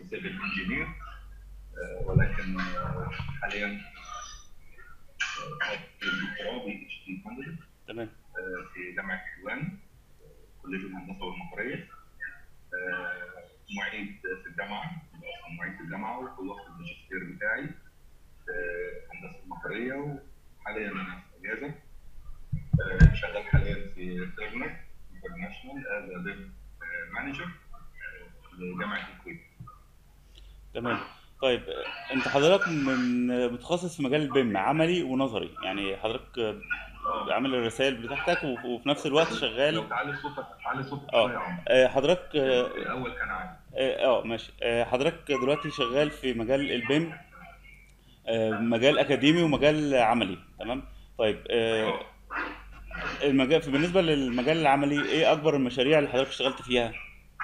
سيفل انجينير ولكن آه، حاليا آه، الدكتوراه بي اتش دي كانديديت تمام في جامعه حلوان آه، كليه الهندسه والمطريه آه، معيد في الجامعه أصلاً معيد في الجامعه وخلصت الماجستير بتاعي في الهندسه المطريه وحاليا انا في اجازه آه، شغال حاليا في تيرنر انترناشونال از ا مانجر لجامعه الكويت تمام طيب آه، انت حضرتك من متخصص في مجال البيم عملي ونظري يعني حضرتك آه، عامل الرسائل بتاعتك وف- وفي نفس الوقت لو شغال تعلي صوتك تعلي صوتك اه شويه يا عمر آه، حضرتك اه الاول كان عالي اه آه، ماشي آه، حضرتك دلوقتي شغال في مجال البيم آه، مجال اكاديمي ومجال عملي تمام طيب آه، المجال في بالنسبه للمجال العملي ايه اكبر المشاريع اللي حضرتك اشتغلت فيها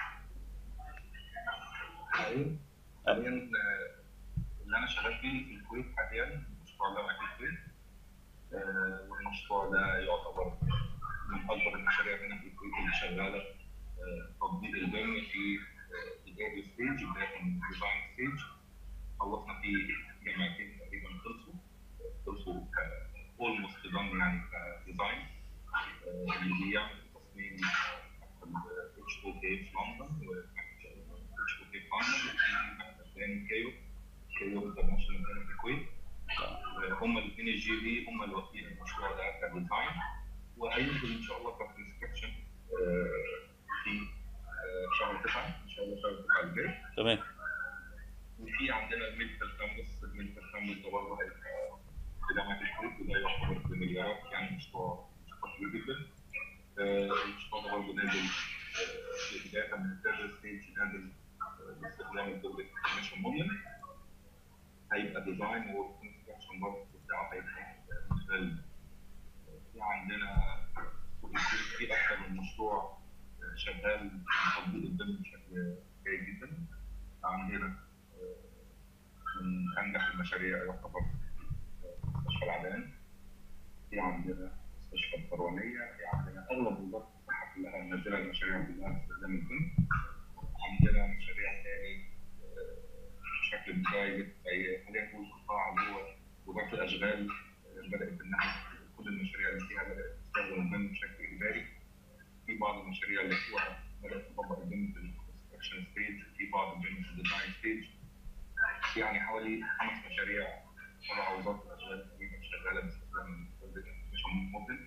حاليا حاليا آه، اللي انا شغال فيه في الكويت حاليا مشروع جامعه الكويت آه، والمشروع ده يعتبر من اكبر المشاريع هنا في الكويت اللي شغاله آه، تطبيق البيم في الايرلي ستيج اللي هي الديزاين ستيج خلصنا في جامعتين تقريبا خلصوا خلصوا اولموست دان يعني كديزاين آه، اللي بيعمل تصميم اتش او كي في لندن واتش او كي في لندن وفي مكتب تاني كيو كيو انترناشونال تاني في الكويت هم الاثنين الجي بي هم اللي واخدين المشروع ده كديزاين وهينزل ان شاء الله ككونستراكشن في آه، شهر 9 ان شاء الله شهر 9 الجاي تمام وفي عندنا الميديكال كامبس الميديكال كامبس ده برضه هيبقى في جامعه الكويت وده يعتبر بمليارات يعني مشروع مشروع كبير جدا آه، المشروع ده برضه نازل آه، بدايه من الثيرد ستيج نازل آه، باستخدام الدوله انفورميشن موديل هيبقى ديزاين وكونستراكشن برضه بتاعه هيبقى من خلال في عندنا في الكويت في اكثر من مشروع آه، شغال في تطبيق البيم بشكل جيد جدا عندنا آه، من انجح المشاريع يعتبر آه، مستشفى العدن في عندنا مستشفى الفرعونيه في عندنا اغلب وزاره الصحه كلها منزله المشاريع كلها باستخدام البيم عندنا مشاريع تاني آه، بشكل برايفت زي خلينا نقول قطاع اللي هو وزاره الاشغال آه، بدات انها كل المشاريع اللي فيها بدات تستخدم البيم بشكل اجباري في بعض المشاريع اللي فيها بدات تطبق البيم في الكونستراكشن ستيج وفي بعض البيم في الديزاين ستيج يعني حوالي خمس مشاريع تبع وزاره الاشغال تقريبا شغاله باستخدام الانفورميشن موديل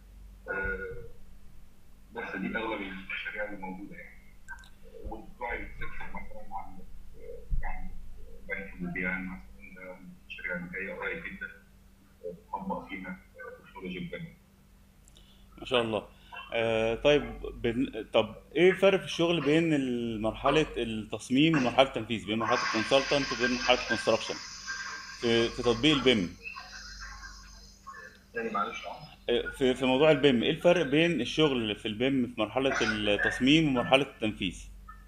بس دي اغلب المشاريع اللي موجوده يعني والبرايفت سيكتور مثلا عندك آه، عندك بنك البيان مثلا ده من المشاريع اللي جايه قريب جدا آه، تطبق فيها آه، تكنولوجي البنك ما شاء الله آه طيب بن... طب ايه الفرق في الشغل بين مرحله التصميم ومرحله التنفيذ بين مرحله الكونسلتنت وبين مرحله الكونستراكشن في في تطبيق البيم تاني معلش اه آه، في في موضوع البيم ايه الفرق بين الشغل في البيم في مرحله التصميم ومرحله التنفيذ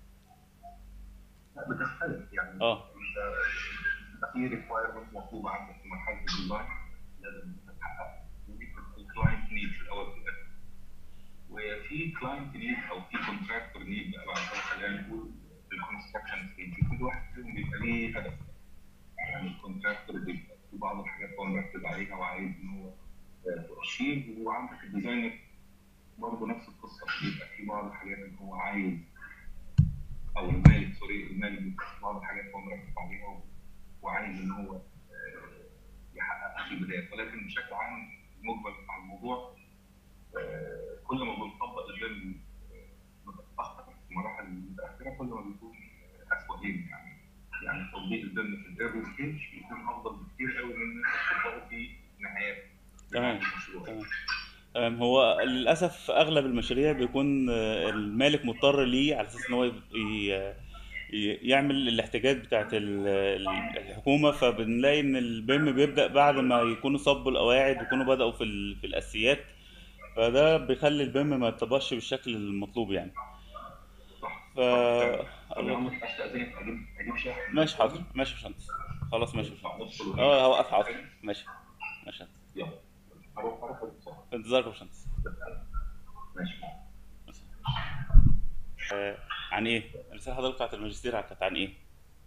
لا بتختلف يعني اه انت انت في ريكوايرمنت مطلوبه عندك في مرحله الديزاين لازم تتحقق ودي الكلاينت نيد في الاول وفي الاخر وفي كلاينت نيد او في كونتراكتور نيد بقى بعد كده خلينا نقول في الكونستراكشن ستيج وكل واحد فيهم بيبقى ليه هدف يعني الكونتراكتور بيبقى في بعض الحاجات هو مركز عليها وعايز ان هو آه، تشيل وعندك الديزاينر برضه نفس القصه بيبقى في بعض الحاجات اللي هو عايز او المالك سوري المالك بيبقى في بعض الحاجات هو مركز عليها و- وعايز ان هو آه، يحققها في البدايه ولكن بشكل عام المجمل بتاع الموضوع آه، كل ما بنطبق البيم آه، متاخر في المراحل المتاخره كل ما بيكون آه، اسوء يعني يعني تطبيق البيم في الايرلي ستيج بيكون افضل بكتير قوي من انك تطبقه في نهايات تمام المشروع تمام تمام هو للاسف اغلب المشاريع بيكون آه، المالك مضطر ليه على اساس ان هو ي- ي- ي- يعمل الاحتياجات بتاعت ال- ال- الحكومه فبنلاقي ان البيم بيبدا بعد ما يكونوا صبوا القواعد ويكونوا بداوا في ال- في الاساسيات فده بيخلي البيم ما يطبقش بالشكل المطلوب يعني صح ف طب يا عم استاذنك اجيب اجيب شاحن ماشي حاضر ماشي يا باشمهندس خلاص ماشي يا نطلع باشمهندس نص اه هوقف حاضر ماشي ماشي يلا هروح هروح بسرعه في انتظارك يا باشمهندس ماشي آه، عن ايه؟ رسالة حضرتك بتاعت الماجستير كانت عن ايه؟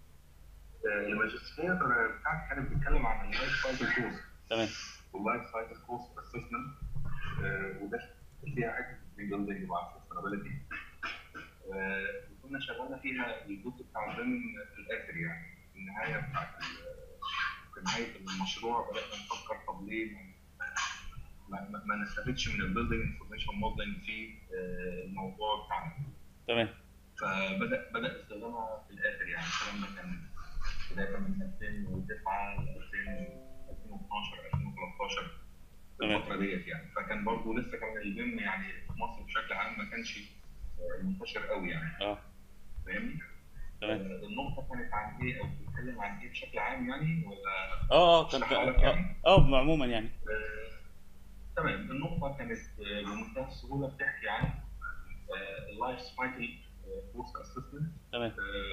آه، الماجستير بتاعتي كانت بتتكلم عن اللايف سايكل كوست تمام واللايف سايكل كوست اسسمنت وده فيها حته ريبيلدنج مع سستينابيلتي وكنا شغالنا فيها الجزء بتاع البيم في الاخر يعني في النهايه بتاعت ال- في نهايه المشروع بدانا نفكر طب ليه ما, ما, ما نستفدش من البيلدنج انفورميشن موديلنج في آه، الموضوع بتاعنا تمام فبدا بدا استخدامها في الاخر يعني الكلام ده كان بدايه من 2009 ل 2012 2013 تمام. الفتره ديت يعني فكان برضه لسه كان البيم يعني في مصر بشكل عام ما كانش آه، منتشر قوي يعني اه فاهمني؟ تمام آه، النقطه كانت عن ايه او بتتكلم عن ايه بشكل عام يعني ولا اه اه كان اشرحها لك اه يعني؟ اه عموما يعني آه، تمام النقطة كانت آه، بمنتهى السهولة بتحكي عن اللايف سايكل كورس اسسمنت تمام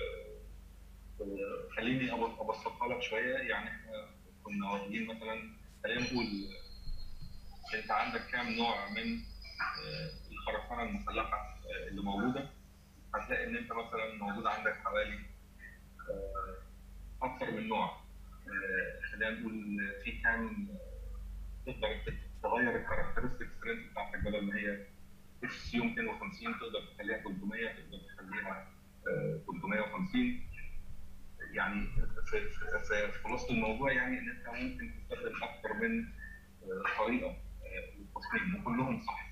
خليني أب- ابسطها لك شوية يعني احنا كنا واخدين مثلا خلينا نقول آه، انت عندك كام نوع من آه، الخرسانة المسلحة آه، اللي موجودة هتلاقي ان انت مثلا موجود عندك حوالي آه، اكثر من نوع آه، خلينا نقول في كام تقدر تغير الكاركترستكس رينج بتاعتك بدل ما هي اف سي 250 تقدر تخليها 300 تقدر تخليها آه، 350 يعني في في- في خلاصه الموضوع يعني ان انت ممكن تستخدم اكثر من آه، طريقه آه، للتصميم وكلهم صح.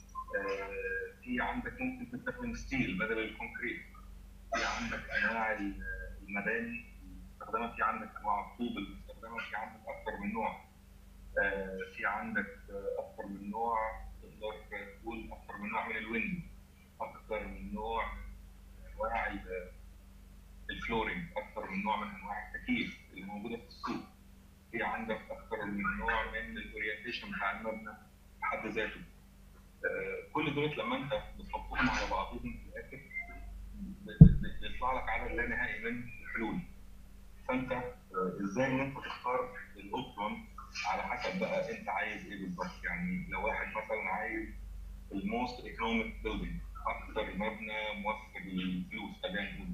آه، في عندك ممكن تستخدم ستيل بدل الكونكريت. في عندك انواع ال- المباني المستخدمه في عندك انواع الطوب المستخدمه في عندك اكثر من نوع. آه، في عندك آه، اكثر من نوع تقدر تقول اكثر من نوع من الويند اكثر من نوع من انواع ال- الفلورينج اكثر من نوع من انواع التكييف اللي موجوده في السوق في عندك اكثر من نوع من الاورينتيشن بتاع المبنى بحد ذاته آه، كل دول لما انت بتحطهم على بعضهم في الاخر ب- ب- بيطلع لك عدد لا نهائي من الحلول فانت آه، ازاي ان انت تختار الاوبتيمم على حسب بقى انت عايز ايه بالظبط يعني لو واحد مثلا عايز الموست ايكونوميك بيلدينج اكثر مبنى موفر للفلوس خلينا نقول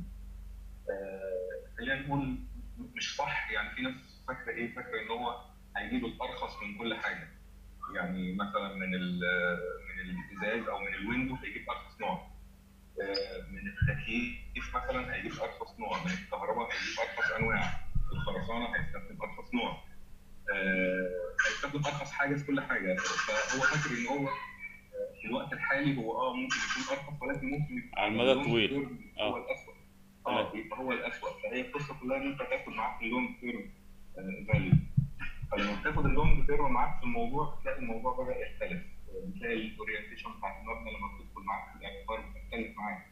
آه، خلينا نقول مش صح يعني في ناس فاكره ايه فاكره ان هو هيجيب الارخص من كل حاجه يعني مثلا من ال- من الازاز او من الويندو هيجيب ارخص نوع آه، من التكييف مثلا هيجيب ارخص نوع من الكهرباء هيجيب ارخص انواع الخرسانه هيستخدم ارخص نوع آه، هيستخدم ارخص حاجه في كل حاجه فهو فاكر ان هو آه، في الوقت الحالي هو اه ممكن يكون ارخص ولكن ممكن يكون على المدى اللون الطويل. تيرم آه. هو الاسوء اه تمام. يبقى هو الاسوء فهي القصه كلها ان انت تاخد معاك اللونج تيرم فاليو فلما بتاخد اللونج تيرم معاك في الموضوع بتلاقي الموضوع بدا يختلف آه، بتلاقي الاورينتيشن بتاعت المبنى لما بتدخل معاك في الاعتبار بتختلف معاك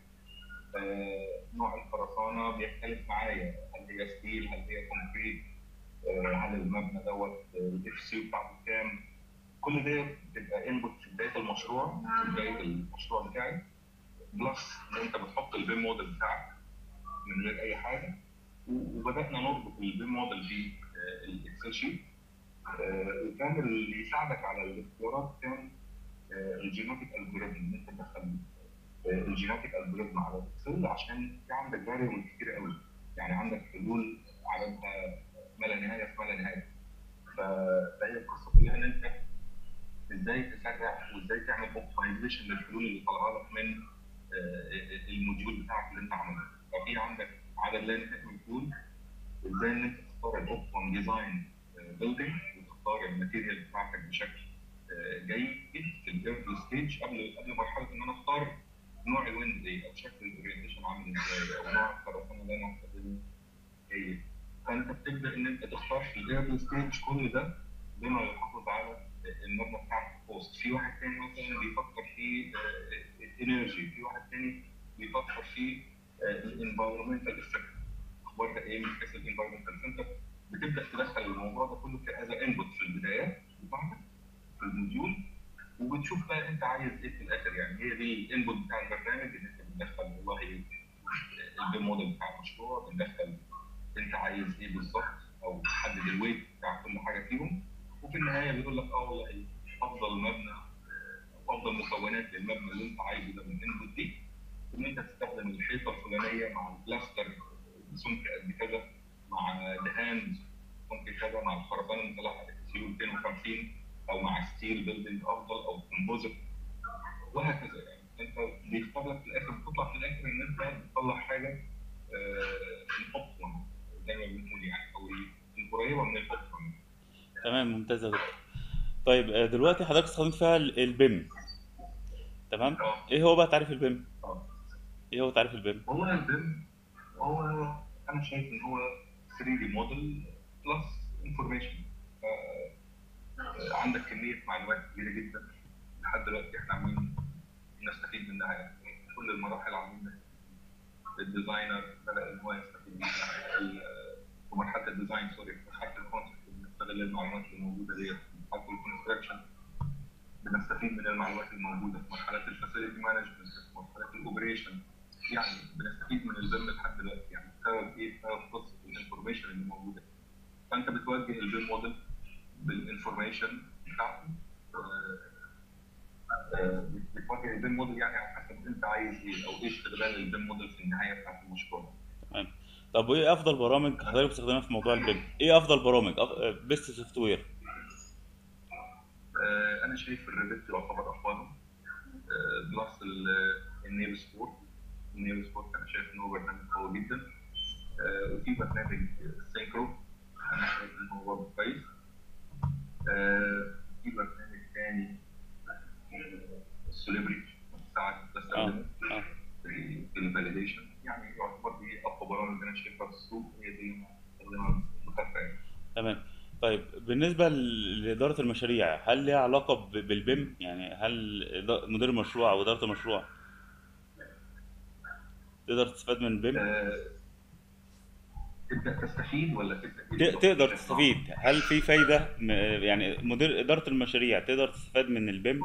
آه، نوع الخرسانه بيختلف معايا هل هي ستيل هل هي كونكريت آه، هل المبنى دوت الاف سي بتاعته كام كل ده بتبقى انبوت في بدايه المشروع في بدايه المشروع بتاعي بلس ان انت بتحط البيم موديل بتاعك من غير اي حاجه و- وبدانا نربط البيم موديل في آه، الاكسل شيت آه، وكان اللي يساعدك على الاختيارات كان آه، الجيناتيك الجوريزم ان انت تدخل آه، الجيناتيك الجوريزم على الاكسل عشان في عندك فاريبل كتير قوي يعني عندك حلول عددها ما لا نهايه في ما لا نهايه ف- فهي القصه كلها ان انت ازاي تسرع وازاي تعمل اوبتمايزيشن للحلول اللي طالعه لك من آه، الموديول بتاعك اللي انت عمله ففي عندك عدد لا نهائي من الحلول ازاي ان انت تختار الاوبتيمم ديزاين بيلدينج وتختار الماتيريال بتاعتك بشكل آه، جيد في الايرلي ستيج قبل قبل مرحله ان انا اختار نوع الويند ايه او شكل الاورينتيشن عامل ازاي او نوع الخرسانه اللي انا هستخدمه ايه فانت بتبدا ان انت تختار في الايرلي ستيج كل ده بما يحافظ على المبنى بتاعك كوست في واحد تاني مثلا بيفكر في انرجي في واحد تاني بيفكر في الانفايرمنتال افكت اخبارها ايه من حيث الانفايرمنتال فانت بتبدا تدخل الموضوع ده كله كأذا انبوت في البدايات بتاعتك في الموديول وبتشوف بقى انت عايز ايه في الاخر يعني هي دي الانبوت بتاع البرنامج ان انت بتدخل والله البيم موديل بتاع المشروع بتدخل انت عايز ايه بالظبط او تحدد الويت بتاع كل حاجه فيهم وفي النهايه بيقول لك اه والله افضل مبنى او افضل مكونات للمبنى اللي انت عايزه ده من الانبوت دي ان انت تستخدم الحيطه الفلانيه مع البلاستر سمك قد كذا مع دهان ممكن كذا مع الخرسانه المسلحه سيو 250 او مع ستيل بيلدينج افضل او كومبوزيت وهكذا يعني انت بيختار لك في الاخر بتطلع في الاخر ان انت بتطلع حاجه الاوبتيمم زي ما بنقول يعني او القريبه من الاوبتيمم تمام ممتاز يا دكتور طيب آه، دلوقتي حضرتك استخدمت فيها ال- البيم تمام اه ايه هو بقى تعريف البيم اه ايه هو تعريف البيم هو البيم هو انا شايف ان هو 3 دي موديل بلس انفورميشن عندك كميه معلومات كبيره جدا لحد دلوقتي احنا عاملين نستفيد منها يعني كل المراحل عاملين الديزاينر بدا ان هو يستفيد منها ال- في مرحله الديزاين سوري في مرحله الكونسبت بنستغل المعلومات اللي موجوده ديت في مرحله الكونستراكشن بنستفيد من المعلومات الموجوده في مرحله الفاسيلتي مانجمنت في مرحله الاوبريشن يعني بنستفيد من البيم لحد دلوقتي يعني بسبب ايه؟ بسبب قصه الانفورميشن اللي موجوده فانت بتوجه البيم موديل بالانفورميشن بتاعته آه، آه، بتوجه البيم موديل يعني على حسب انت عايز ايه او ايه استغلال البيم موديل في النهايه بتاعت المشروع تمام طب وايه افضل برامج حضرتك بتستخدمها في موضوع البيم ايه افضل برامج بيست سوفت وير آه، انا شايف الريفت يعتبر افضلهم آه، بلس ال- النيل سبورت النيل سبورت انا شايف ان هو برنامج قوي جدا آه، وفي برنامج سينكرو انا شايف ان هو برضه كويس آه، في برنامج تاني السوليبريتي ساعات اه بستخدمه اه في الفاليديشن يعني يعتبر دي اقوى برامج انا شايفها في السوق هي دي اللي بستخدمها بكثره يعني. تمام طيب بالنسبة ل- لإدارة المشاريع هل ليها علاقة ب- بالبيم يعني هل إدا- مدير المشروع أو إدارة المشروع تقدر تستفاد من البيم آه، تبدا تستفيد ولا تبدا ت- ايه تقدر بالظبط؟ تستفيد هل في فايدة م- يعني مدير إدارة المشاريع تقدر تستفاد من البيم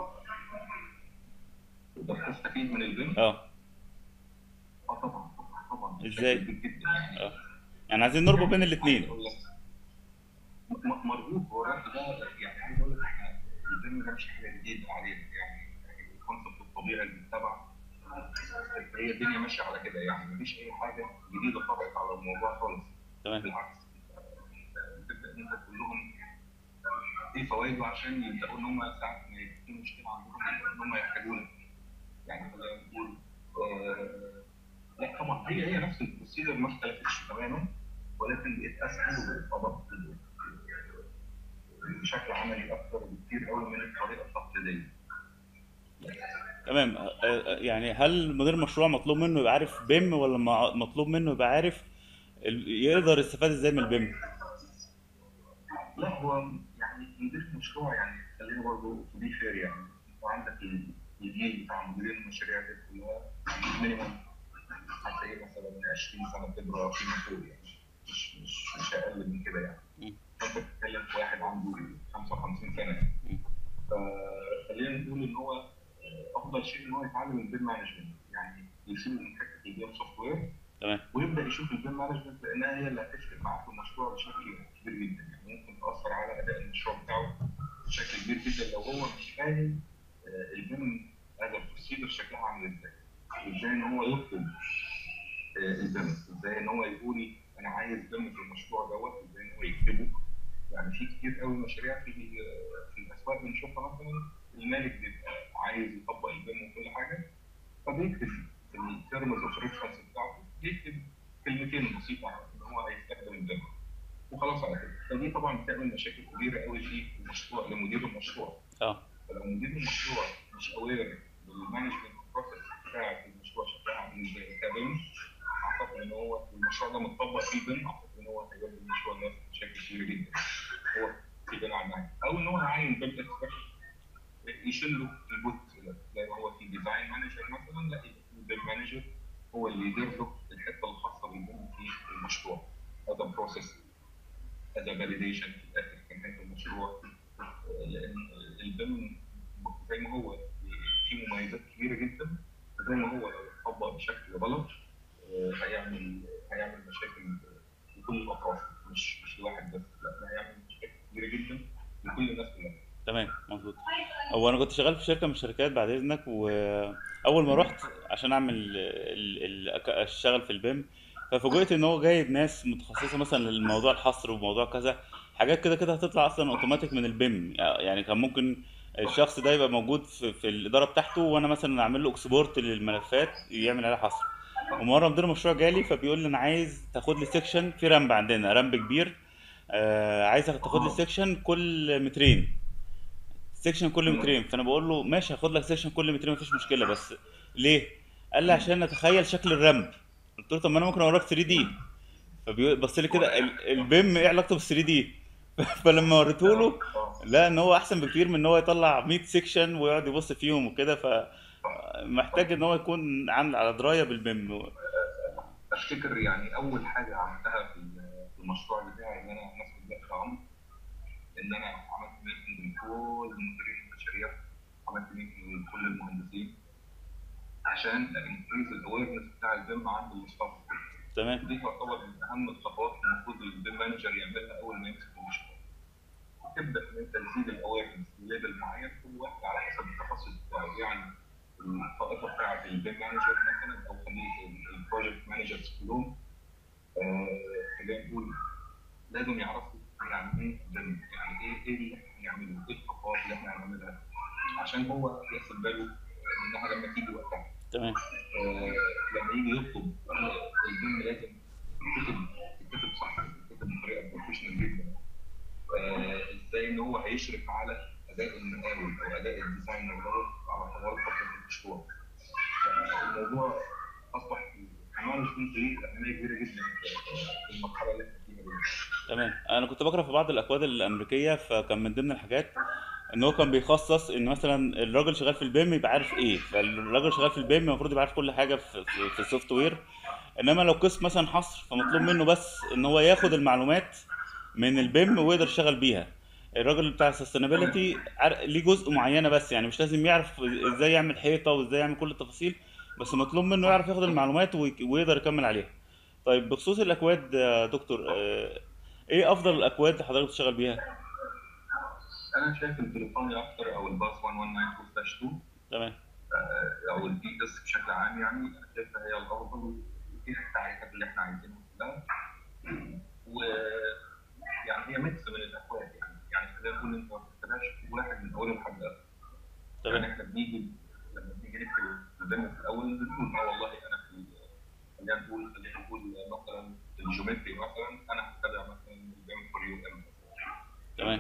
تقدر تستفيد من البيم؟ اه اه طبعا طبعا طبعا إزاي؟ بشكل كبير جدا يعني اه يعني عايزين نربط بين عايز الاتنين اقول لك م- م- مربوط هو الربط ده يعني عايز اقول لك احنا البيم ده مش حاجه جديده علينا يعني يعني الكونسبت الطبيعي اللي بيتبع هي الدنيا ماشيه على كده يعني مفيش اي حاجه جديده طرقت على الموضوع خالص تمام بالعكس انت تبدا ان انت تقول لهم ايه فوائده عشان يبداوا ان هم ساعات ما يكون في مشكله عندهم يبدأوا ان هم يحتاجونا يعني خلينا نقول آه، لا طبعا هي هي نفس البروسيجر ما اختلفتش تماما ولكن بقت اسهل واتطبقت بشكل عملي اكثر بكتير قوي من الطريقه التقليديه. تمام آه، آه، يعني هل مدير المشروع مطلوب منه يبقى عارف بيم ولا مع- مطلوب منه يبقى عارف ال- يقدر يستفاد ازاي من البيم لا هو يعني مدير المشروع يعني خلينا برضه تو بي فير يعني انت عندك الجيل بتاع مديرين المشاريع دي كلها مينيمم هتلاقيه مثلا 20 سنه خبره في المسؤول يعني مش مش مش اقل من كده يعني مم. فانت بتتكلم في واحد عنده 55 سنه يعني مم. فخلينا نقول ان هو افضل شيء ان هو يتعلم البيم مانجمنت يعني يسيب من حته البيم سوفت وير تمام ويبدا يشوف البيم مانجمنت لانها هي اللي هتفرق معاه في المشروع بشكل كبير جدا يعني ممكن تاثر على اداء المشروع بتاعه بشكل كبير جدا لو هو مش فاهم آه، البيم هذا البروسيجر شكلها عامل ازاي ازاي ان هو يطلب آه، البيم ازاي ان هو يقول انا عايز بيم في المشروع دوت ازاي ان هو يكتبه يعني في كتير قوي مشاريع في في الاسواق بنشوفها مثلا المالك بيبقى عايز يطبق البيم وكل حاجه فبيكتب في التيرمز اوف ريفرنس بتاعته بيكتب كلمتين بسيطه عن ان هو هيستخدم البيم وخلاص على كده فدي طبعا بتعمل مشاكل كبيره قوي في المشروع لمدير المشروع اه فلو مدير المشروع مش اوير بالمانجمنت بروسيس بتاعت المشروع شكلها عامل ازاي كبيم اعتقد ان هو المشروع ده متطبق فيه بيم اعتقد ان هو هيجيب المشروع ده بشكل كبير جدا هو في بناء عنها او ان هو هيعين بيم اكسبرت يشيل له الجزء ده زي ما هو في ديزاين مانجر مثلا لا البيم مانجر هو اللي يدير له الحته الخاصه بالبيم في المشروع هذا بروسيس هذا فاليديشن في الاخر في نهايه المشروع لان البيم زي ما هو فيه مميزات كبيره جدا زي ما هو لو اتطبق بشكل غلط آه، هيعمل هيعمل مشاكل لكل الاطراف مش مش لواحد بس لا ده هيعمل مشاكل كبيره جدا لكل الناس كلها تمام مظبوط هو انا كنت شغال في شركه من الشركات بعد اذنك واول ما رحت عشان اعمل ال... ال... اشتغل في البيم ففوجئت ان هو جايب ناس متخصصه مثلا للموضوع الحصر وموضوع كذا حاجات كده كده هتطلع اصلا اوتوماتيك من البيم يعني كان ممكن الشخص ده يبقى موجود في, في الاداره بتاعته وانا مثلا اعمل له اكسبورت للملفات يعمل عليها حصر ومره مدير المشروع جالي فبيقول لي انا عايز تاخد لي سيكشن في رامب عندنا رامب كبير آه عايزك تاخد لي سيكشن كل مترين سيكشن كل مترين فانا بقول له ماشي هاخد لك سيكشن كل مترين مفيش مشكله بس ليه قال لي عشان اتخيل شكل الرامب قلت له طب ما انا ممكن اوريك 3 دي فبص لي كده ال- البيم ايه علاقته بال 3 دي فلما وريته له لا ان هو احسن بكتير من ان هو يطلع 100 سيكشن ويقعد يبص فيهم وكده فمحتاج ان هو يكون عن على درايه بالبيم افتكر يعني اول حاجه عملتها في في المشروع بتاعي ان انا ناس بدات عمر ان انا عملت ميتنج لكل مديرين المشاريع عملت ميتنج لكل المهندسين عشان انكريز الاويرنس بتاع البيم عند الستاف تمام دي تعتبر من اهم الخطوات اللي المفروض البيم مانجر يعملها اول ما يمسك المشروع تبدا ان انت تزيد الاويرنس ليفل معين كل واحد على حسب التخصص بتاعه يعني الطائفه بتاعت البيم مانجر مثلا او خليه البروجكت مانجرز كلهم آه، خلينا نقول لازم يعرفوا يعني ايه بيم يعني ايه ايه اللي احنا هنعمله ايه الخطوات اللي احنا هنعملها عشان هو ياخد باله انها لما تيجي وقتها تمام آه، لما يجي يطلب آه، البيم لازم يتكتب يتكتب صح يتكتب بطريقه بروفيشنال جدا آه، ازاي ان هو هيشرف على اداء المقاول او اداء الديزاينر دوت على طوال فتره المشروع فالموضوع اصبح المانجمنت ليه اهميه كبيره جدا في المرحله اللي احنا فيها دي تمام انا كنت بقرا في بعض الاكواد الامريكيه فكان من ضمن الحاجات ان هو كان بيخصص ان مثلا الراجل شغال في البيم يبقى عارف ايه فالراجل شغال في البيم المفروض يبقى عارف كل حاجه في, في, في السوفت وير انما لو قسم مثلا حصر فمطلوب منه بس ان هو ياخد المعلومات من البيم ويقدر يشتغل بيها الراجل بتاع السستينابيلتي ليه جزء معينه بس يعني مش لازم يعرف ازاي يعمل حيطه وازاي يعمل كل التفاصيل بس مطلوب منه يعرف ياخد المعلومات وي- ويقدر يكمل عليها طيب بخصوص الاكواد يا دكتور آه، ايه افضل الاكواد اللي حضرتك بتشتغل بيها انا شايف التليفوني اكتر او الباص 1192/2 تمام آه، او البي اس بشكل عام يعني انا شايفها هي الافضل فيها التعريفات اللي احنا عايزينها كلها و يعني هي ميكس من الاكواد يعني يعني خلينا نقول انت ما بتتابعش واحد من اوله لحد اخره يعني تمام احنا بنيجي لما بنيجي نكتب البيم في الاول بنقول اه والله انا في خلينا نقول خلينا نقول مثلا الجيومتري مثلا انا هتبع مثلا البيم فور يو ام تمام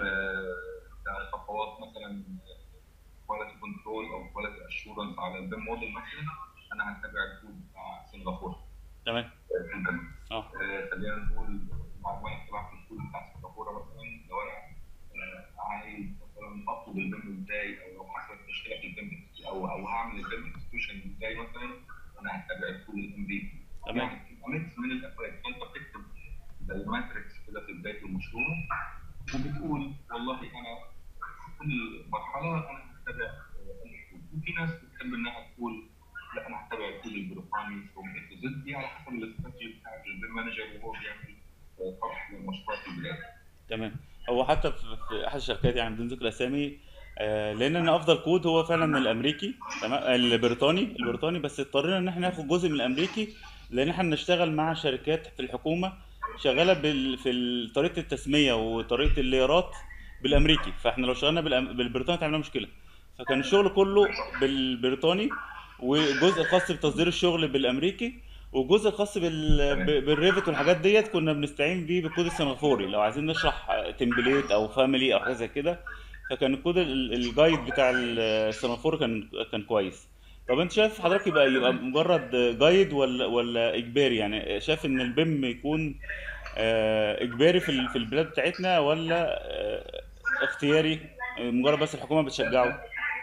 خطوات مثلا كواليتي كنترول او كواليتي اشورنس على البيم موديل مثلا انا هتبع الكود بتاع سنغافوره تمام في البيم اه آه، خلينا نقول بعد ما انا طلعت الكود بتاع سنغافوره مثلا لو انا آه، عايز مثلا اطلب البيم ازاي او لو حصلت مشكله في البيم او او هعمل البيم اكسكيوشن ازاي مثلا انا هتبع الكود الامريكي تمام. يعني بتبقى ميكس من الاكواد فانت بتكتب زي ماتريكس كده في بدايه المشروع وبتقول والله انا في كل مرحله انا هتبع آه، الكود وفي ناس بتحب انها تقول لا انا هتبع الكود البريطاني فروم اي تو زد دي على حسب الاستراتيجي بتاعت البيم مانجر وهو بيعمل آه، طرح للمشروع في البدايه. تمام هو حتى في في احد الشركات يعني بدون ذكر اسامي آه، لان انا افضل كود هو فعلا الامريكي تمام البريطاني البريطاني بس اضطرينا ان احنا ناخد جزء من الامريكي لان احنا بنشتغل مع شركات في الحكومه شغاله بال... في ال- طريقه التسميه وطريقه الليرات بالامريكي فاحنا لو اشتغلنا بالأم... بالبريطاني تعملنا مشكله فكان الشغل كله بالبريطاني وجزء خاص بتصدير الشغل بالامريكي والجزء الخاص بال... ب- بالريفت والحاجات ديت كنا بنستعين بيه بالكود السنغافوري لو عايزين نشرح تمبليت او فاميلي او حاجه زي كده فكان الكود ال- الجايد بتاع السنغافوري كان كان كويس طب انت شايف حضرتك يبقى يبقى مجرد جايد ولا ولا اجباري يعني شايف ان البيم يكون آه، اجباري في ال- في البلاد بتاعتنا ولا آه، اختياري آه، مجرد بس الحكومه بتشجعه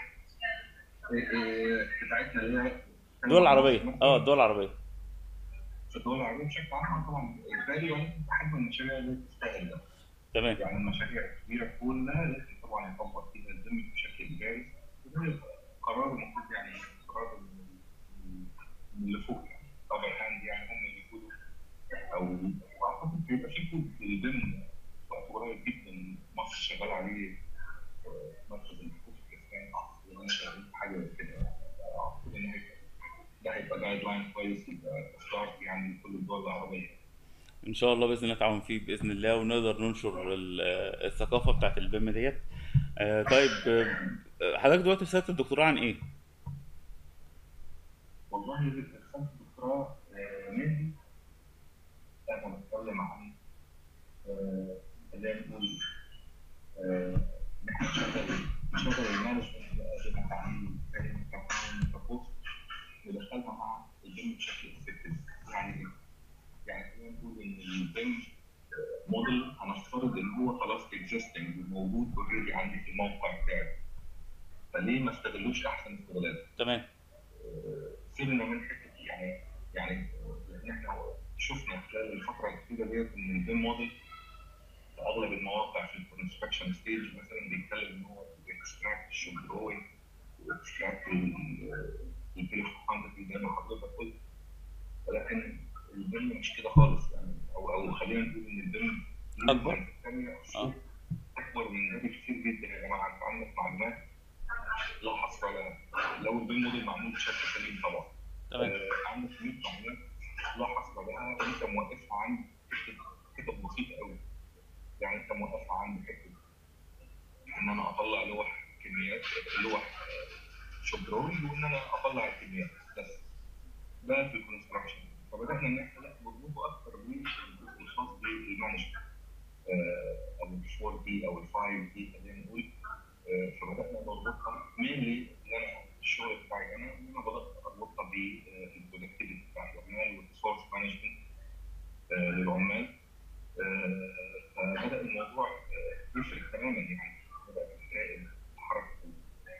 إيه إيه بتاعتنا اللي هي الدول العربيه اه الدول العربيه في الدول العربيه بشكل عام طبعا اجباري ولكن بحب المشاريع اللي تستاهل ده. تمام يعني المشاريع الكبيره كلها لازم طبعا يطبق فيها الذم بشكل اجباري وده قرار المفروض يعني قرار من من اللي فوق يعني طبعا هاند يعني هم اللي يقولوا او واعتقد بيبقى في كود للذم وقت قريب جدا مصر شغال عليه آه، مركز البحوث الاسلامي وانا شغال في حاجه زي كده اعتقد ان هيبقى ده هيبقى جايد لاين كويس يبقى ستارت يعني لكل الدول العربيه ان شاء الله باذن الله نتعاون فيه باذن الله ونقدر ننشر ال- الثقافه بتاعت البيم ديت آه، طيب آه، حضرتك دلوقتي رساله الدكتوراه عن ايه والله رسالة الدكتوراه آه، مني أنا بتكلم عن آه، خلينا نقول آه، إن إحنا نشغل نشغل المانجمنت بقى بمفاهيم فاهم كمان كبوست ندخلها مع البيم بشكل افكتيف يعني إيه؟ يعني خلينا نقول إن البيم موديل هنفترض إن هو خلاص اكزيستنج وموجود اوريدي عندي في الموقع بتاعي فليه ما استغلوش أحسن استغلال؟ تمام سيبنا من حته يعني يعني لان احنا شفنا خلال الفتره الاخيره ديت ان البيم موديل في اغلب المواقع في الكونستراكشن ستيج مثلا بيتكلم ان هو بيكستراكت الشوب دروينج ويكستراكت البيل اوف كوانتيتي زي ما حضرتك قلت ولكن البيم مش كده خالص يعني او او خلينا نقول ان البيم أكبر. الثانيه آه. اكبر من ده بكتير جدا يا جماعه انت عندك معلومات لا حصر لها لو البيم موديل معمول بشكل سليم طبعا تمام آه، عندك 100 معلومات لا حصر لها وانت موقفها عند حته حتت بسيطه قوي يعني انت موقفها عند حته ان انا اطلع لوح كميات لوح شوب دروينج وان انا اطلع الكميات بس ده في الكونستراكشن فبدانا ان احنا لا نربطه اكثر بالجزء الخاص بالمانجمنت آه، او الفور دي او الفايف دي خلينا نقول آه، فبدانا نربطها مينلي ان انا الشغل بتاعي انا ان انا بدات اربطها بالبرودكتيفيتي بتاع العمال والريسورس مانجمنت للعمال آه، فبدا الموضوع آه، يفرق تماما يعني بدات تراقب حركه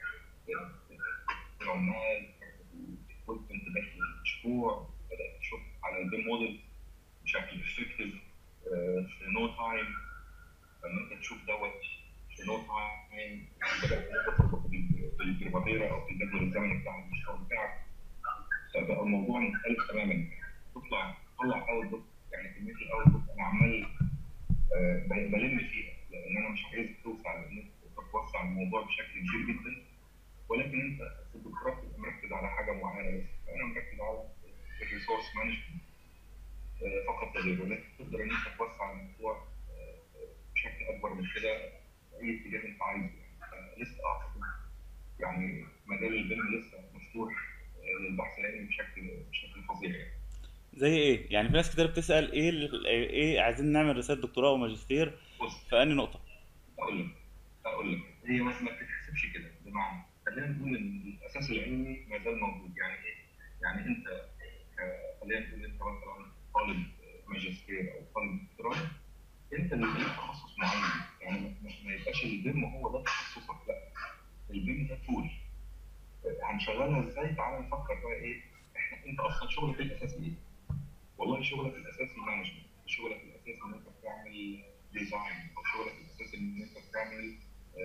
العمال الاكويبمنت داخل المشروع بدات تشوف على البيم موديل بشكل افكتيف في نو تايم لما انت تشوف دوت في نو تايم بدات تربط بالبريمافيرا او بالجدول الزمني بتاع المشروع بتاعك فبقى الموضوع مختلف تماما تطلع تطلع اوت يعني كميه الاوت انا عمال آه، ب- بلم فيها لان انا مش عايز توسع لان انت توسع الموضوع بشكل كبير جدا ولكن انت في الدكتوراه بتبقى مركز على حاجه معينه بس انا مركز على الريسورس مانجمنت فقط لا غير ولكن تقدر ان انت توسع الموضوع آه، بشكل اكبر من كده في اي اتجاه انت عايزه يعني لسه اعتقد يعني مجال البيم لسه مفتوح آه، للبحث العلمي بشكل بشكل فظيع يعني. زي ايه يعني في ناس كتير بتسال ايه ال- ايه عايزين نعمل رساله دكتوراه وماجستير بص في انهي نقطه اقول لك اقول لك هي ما ما بتتحسبش كده بمعنى خلينا نقول ان الاساس العلمي ما زال موجود يعني ايه؟ يعني انت ك- خلينا نقول انت مثلا طالب ماجستير او طالب دكتوراه انت اللي ليك تخصص معين يعني ما- ما ما يبقاش البيم هو ده تخصصك لا البيم ده تول هنشغلها ازاي؟ تعالى نفكر بقى ايه؟ احنا انت اصلا شغلك الاساسي ايه؟ والله شغلك الاساسي مانجمنت شغلك الاساسي ان انت بتعمل ديزاين او شغلك الاساسي ان انت بتعمل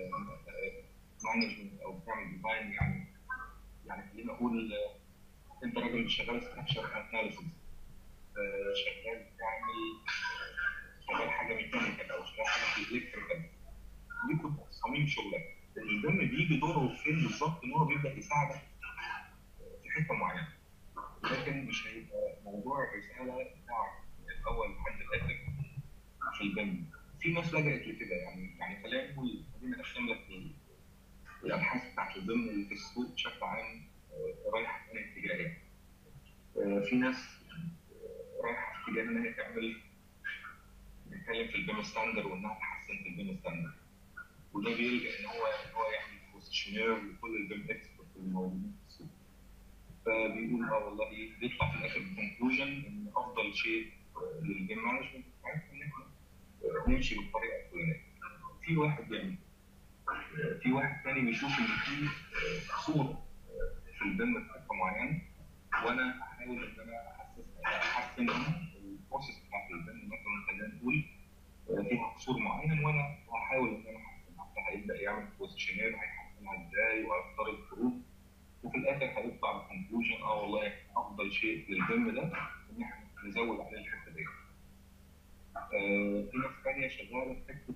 مانجمنت او بتعمل ديزاين يعني يعني خلينا اقول آه، انت راجل شغال ستراكشر اناليسيس شغال بتعمل شغال حاجه ميكانيكال او شغال حاجه في الكتريكال دي كنت صميم شغلك البيم بيجي دوره فين بالظبط ان هو بيبدا يساعدك في حته معينه لكن مش هيبقى موضوع الرساله بتاعك من الاول لحد الاخر في البيم في ناس لجأت لكده يعني يعني خلينا نقول خلينا نقسم لك ال- الابحاث بتاعت البيم اللي في السوق بشكل عام آه، رايحه في أنهي اتجاه يعني. آه، في ناس آه، رايحه في اتجاه ان هي تعمل نتكلم في البيم ستاندر وانها تحسن في البيم ستاندر وده بيلجا ان هو ان هو يعمل بوزيشنير لكل البيم اكسبرت الموجودين في السوق فبيقول اه والله ايه بيطلع في الاخر بكونكلوجن ان افضل شيء آه، للبيم مانجمنت بتاعتنا ان احنا آه، نمشي بالطريقه الفلانيه في واحد بيعمل آه، في واحد تاني بيشوف ان في آه، قصور آه، في البيم بطريقه معينه وانا احاول ان انا احسس احسن البروسيس بتاعت البيم مثلا خلينا نقول آه، فيها قصور معين وانا هحاول ان انا احسنها فهيبدا يعمل بوزيشنير هيحسنها ازاي وهيختار الخروج وفي الاخر هيطلع بكونكلوجن اه والله افضل شيء للفيلم ده ان احنا نزود عليه الحته دي. آه، في ناس ثانيه شغاله في حته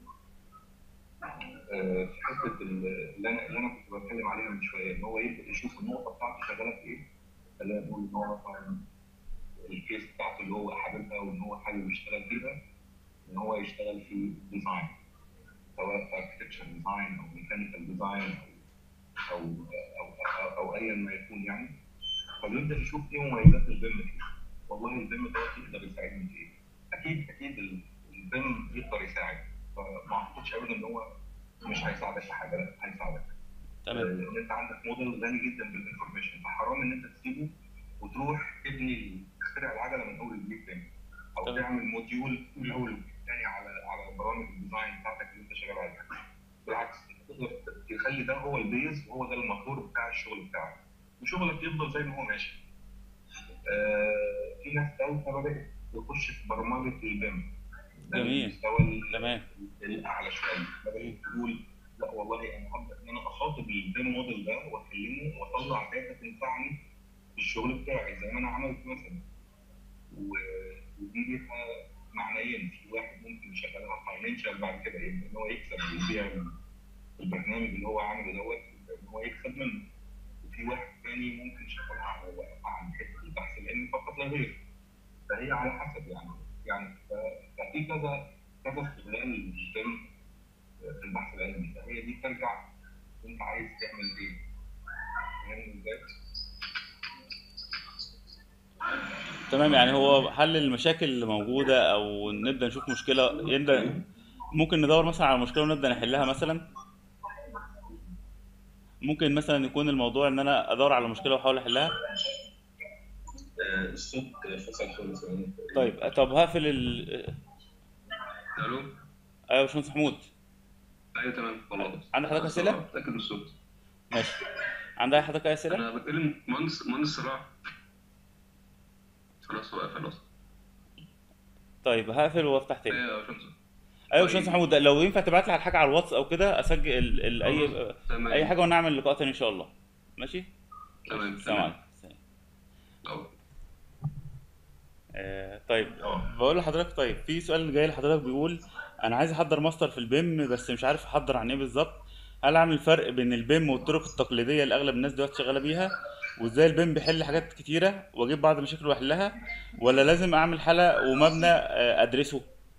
آه، في حته ال- اللي انا اللي انا كنت بتكلم عليها من شويه ان هو يبدا يشوف النقطه بتاعته شغاله في ايه خلينا نقول ان هو مثلا الكيس بتاعته اللي هو حاببها وان هو حابب يشتغل فيها ان هو يشتغل في ديزاين سواء اركتشر ديزاين او ميكانيكال ديزاين او او او او, أو ايا ما يكون يعني فبيبدا يشوف ايه مميزات البيم فيه والله البيم دوت يقدر يساعدني في ايه اكيد اكيد البيم يقدر يساعد فما اعتقدش ابدا ان هو مش هيساعدك في حاجه لا هيساعدك تمام لان انت عندك موديل غني جدا بالانفورميشن فحرام ان انت تسيبه وتروح تبني تخترع العجله من اول وجديد تاني او تمام. تعمل موديول من اول وجديد تاني على على برامج الديزاين بتاعتك اللي انت شغال عليها بالعكس انت تقدر تخلي ده هو البيز وهو ده الموتور بتاع الشغل بتاعك وشغلك يفضل زي ما هو ماشي آه في ناس ثالثه بدات تخش في برمجه البيم ده جميل. المستوى ال- تمام. الاعلى شويه بدات تقول لا والله انا هبدا ان انا اخاطب البيم موديل ده واكلمه واطلع داتا تنفعني في الشغل بتاعي زي ما انا عملت مثلا و- ودي ليها معنيين في واحد ممكن يشغلها فاينانشال بعد كده يبقى ان هو يكسب ويبيع البرنامج اللي هو عامله دوت ان هو يكسب منه وفي واحد تاني ممكن يشغلها على عن حته البحث العلمي فقط لا غير فهي على حسب يعني يعني ف- ففي كذا كذا استغلال للبيم في البحث العلمي فهي دي ترجع انت عايز تعمل ايه فاهم ازاي؟ تمام يعني هو حل المشاكل اللي موجودة أو نبدأ نشوف مشكلة يبدأ ممكن ندور مثلا على مشكلة ونبدأ نحلها مثلا ممكن مثلا يكون الموضوع إن أنا أدور على مشكلة وأحاول أحلها الصوت فصل خالص طيب طب هقفل ال الو أيوة يا باشمهندس محمود ايوه تمام خلاص عندك حضرتك أسئلة؟ متاكد من الصوت ماشي عندك حضرتك أي أسئلة؟ انا بتكلم مهندس مهندس صلاح خلاص هو قفل اصلا طيب هقفل وأفتح تاني ايوه يا شمس أيوة يا باشمهندس محمود لو ينفع تبعت لي على حاجة على الواتس أو كده أسجل ال- ال- أي تمام أي حاجة ونعمل لقاء تاني إن شاء الله ماشي؟ تمام السلام تمام عليكم سلام. أه. آه، طيب اه بقول لحضرتك طيب في سؤال جاي لحضرتك بيقول انا عايز احضر ماستر في البيم بس مش عارف احضر عن ايه بالظبط هل اعمل فرق بين البيم والطرق التقليديه اللي اغلب الناس دلوقتي شغاله بيها وازاي البيم بيحل حاجات كتيره واجيب بعض المشاكل واحلها ولا لازم اعمل حلقه ومبنى آه، ادرسه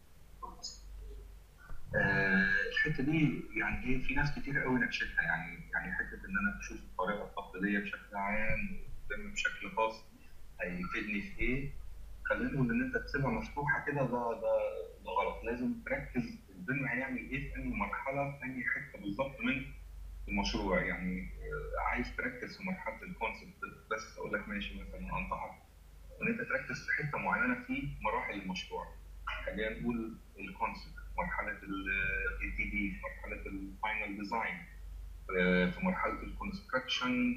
آه، الحته دي يعني ايه في ناس كتير قوي ناقشتها يعني يعني حته ان انا بشوف الطريقه التقليديه بشكل عام والفيلم بشكل خاص هيفيدني في ايه خلينا نقول ان انت تسيبها مفتوحه كده ده ده ده غلط لازم تركز الفيلم هيعمل ايه في انهي مرحله في انهي حته بالظبط من المشروع يعني آه، عايز تركز في مرحله الكونسبت بس اقول لك ماشي مثلا انصحك ان انت تركز في حته معينه في مراحل المشروع خلينا نقول الكونسبت مرحله الاي تي دي في مرحله الفاينل ديزاين في مرحله الكونستراكشن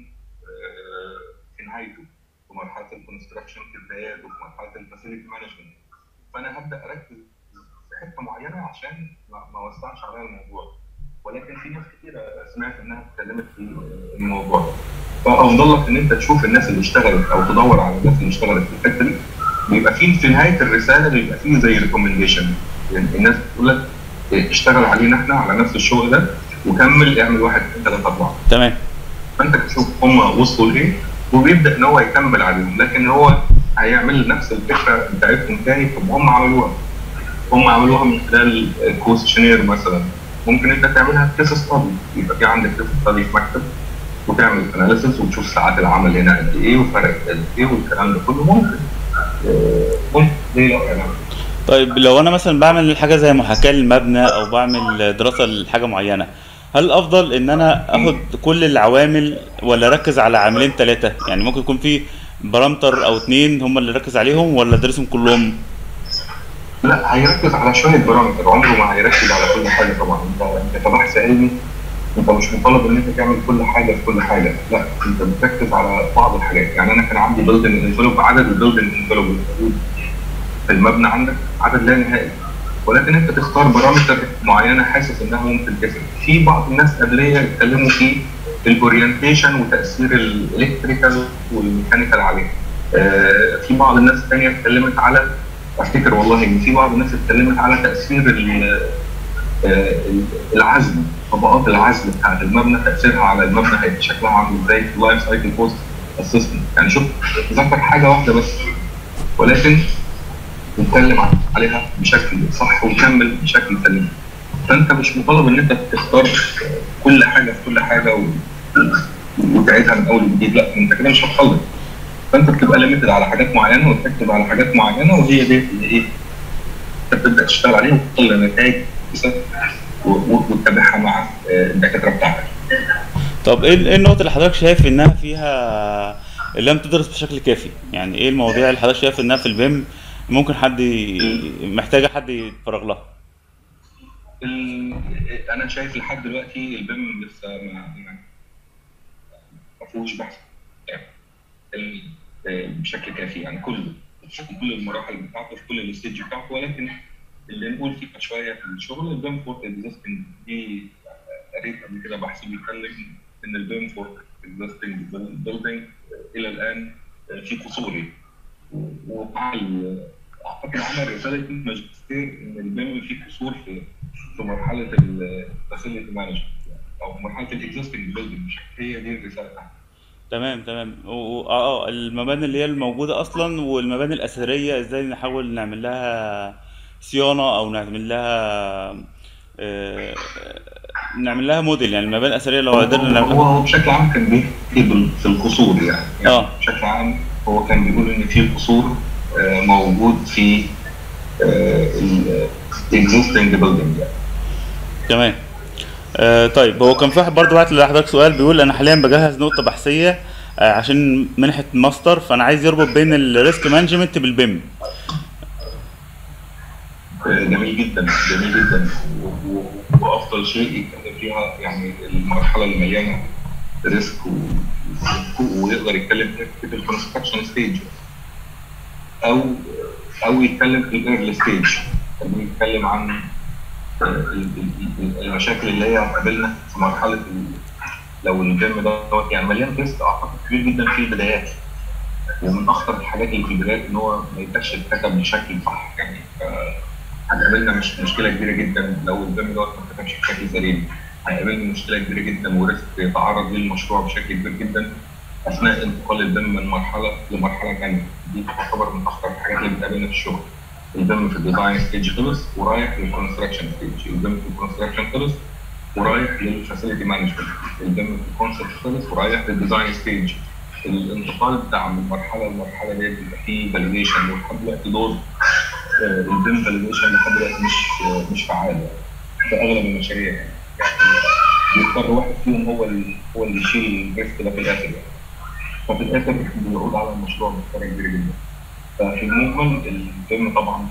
في نهايته في مرحله الكونستراكشن في بداياته في مرحله الفاسيلتي مانجمنت فانا هبدا اركز في حته معينه عشان ما ما اوسعش عليها الموضوع ولكن في ناس كتير سمعت انها اتكلمت في الموضوع ده فافضل لك ان انت تشوف الناس اللي اشتغلت او تدور على الناس اللي اشتغلت في الحته دي بيبقى في في نهايه الرساله بيبقى في زي ريكومنديشن يعني الناس بتقول لك اشتغل علينا احنا على نفس الشغل ده وكمل اعمل واحد اثنين ثلاثه اربعه تمام فانت تشوف هم وصلوا لايه وبيبدا ان هو يكمل عليهم لكن هو هيعمل نفس الفكره بتاعتهم تاني طب هم عملوها هم عملوها من خلال كويشنير مثلا ممكن انت تعملها كيس ستادي يبقى في عندك كيس ستادي في مكتب وتعمل اناليسيس وتشوف ساعات العمل هنا قد ايه وفرق قد ايه والكلام ده كله ممكن آه، ممكن ليه لا يعني طيب لو انا مثلا بعمل حاجه زي محاكاه للمبنى او بعمل دراسه لحاجه معينه هل الافضل ان انا اخد كل العوامل ولا اركز على عاملين ثلاثه يعني ممكن يكون في بارامتر او اتنين هم اللي اركز عليهم ولا ادرسهم كلهم لا هيركز على شويه بارامتر عمره ما هيركز على كل حاجه طبعا انت انت كبحث علمي انت مش مطالب ان انت تعمل كل حاجه في كل حاجه لا انت بتركز على بعض الحاجات يعني انا كان عندي بيلدنج انفلوب عدد البيلدنج انفلوب الموجود في المبنى عندك عدد لا نهائي ولكن انت تختار بارامتر معينه حاسس انها ممكن تفرق في بعض الناس قبليه اتكلموا في الاورينتيشن وتاثير الالكتريكال والميكانيكال عليه آه، في بعض الناس الثانيه اتكلمت على افتكر والله ان في بعض الناس اتكلمت على تاثير ال- آه، العزل طبقات العزل بتاعت المبنى تاثيرها على المبنى هيبقى شكلها عامل ازاي في اللايف سايكل كوست اسسمنت يعني شوف ذكر حاجه واحده بس ولكن نتكلم عليها بشكل صح ونكمل بشكل سليم فانت مش مطالب ان انت تختار كل حاجه في كل حاجه و... وتعيدها من اول وجديد لا انت كده مش هتخلص فانت بتبقى ليميتد على حاجات معينه وتركز على حاجات معينه وهي دي اللي ايه انت بتبدا تشتغل عليها وتطلع نتائج وتتابعها مع الدكاتره بتاعتك. طب ايه ايه النقط اللي حضرتك شايف انها فيها لم تدرس بشكل كافي؟ يعني ايه المواضيع اللي حضرتك شايف انها في البيم ممكن حد ي... محتاجه حد يتفرغ لها؟ ال... انا شايف لحد دلوقتي البيم لسه ما ما فيهوش بحث يعني بشكل كافي يعني كله في كل المراحل بتاعته في كل الستيج بتاعته ولكن اللي نقول فيها شويه في الشغل البيم فورت اكزيستنج دي قريت قبل كده بحث بيتكلم ان البيم فورت اكزيستنج بيلدينج الى الان في قصور ومع اعتقد عمل رساله ماجستير ان البيم فيه قصور في في مرحله الفاسيلتي مانجمنت او مرحله الاكزيستنج بيلدينج هي دي الرساله بتاعتها تمام تمام و- اه اه المباني اللي هي الموجودة أصلا والمباني الأثرية ازاي نحاول نعمل لها صيانة أو نعمل لها آه نعمل لها موديل يعني المباني الأثرية لو قدرنا هو نعمل هو بشكل عام كان بيحكي بال- في القصور يعني, يعني اه بشكل عام هو كان بيقول ان في قصور آه، موجود في الاكزيستنج بيلدينج يعني تمام آه طيب هو كان في واحد برضه بعت لحضرتك سؤال بيقول أنا حاليا بجهز نقطة بحثية آه عشان منحة ماستر فأنا عايز يربط بين الريسك مانجمنت بالبيم آه، جميل جدا جميل جدا و- و- وافضل شيء يتكلم فيها يعني المرحله اللي مليانه ريسك و- ويقدر يتكلم في الكونستراكشن ستيج او او يتكلم في الايرلي ستيج يتكلم عن آه، ال- ال- ال- المشاكل اللي هي هتقابلنا في مرحله ال- لو الجيم دوت يعني مليان ريسك اعتقد كبير جدا في البدايات ومن اخطر الحاجات اللي في البدايات ان هو ما يبقاش اتكتب بشكل صح يعني ف- هتقابلنا مش مشكله كبيره جدا لو الجيم دوت ما اتكتبش بشكل سليم هيقابلنا مشكله كبيره جدا وريسك يتعرض ليه المشروع بشكل كبير جدا اثناء انتقال الدم من مرحله لمرحله ثانيه دي تعتبر من اخطر الحاجات اللي بتقابلنا في الشغل الدم في الديزاين ستيج خلص ورايح للكونستراكشن ستيج الدم في الكونستراكشن خلص ورايح للفاسيلتي مانجمنت الدم في الكونسبت خلص ورايح للديزاين ستيج الانتقال بتاع من مرحله لمرحله دي بيبقى فيه فاليديشن ولحد دلوقتي دور البيم فاليديشن لحد دلوقتي مش آه، مش فعال يعني في اغلب المشاريع يعني يعني بيضطر واحد فيهم هو اللي هو اللي يشيل الريسك ده في الاخر يعني ففي الاخر بيعود على المشروع بخساره كبيره جدا ففي المجمل البيم طبعا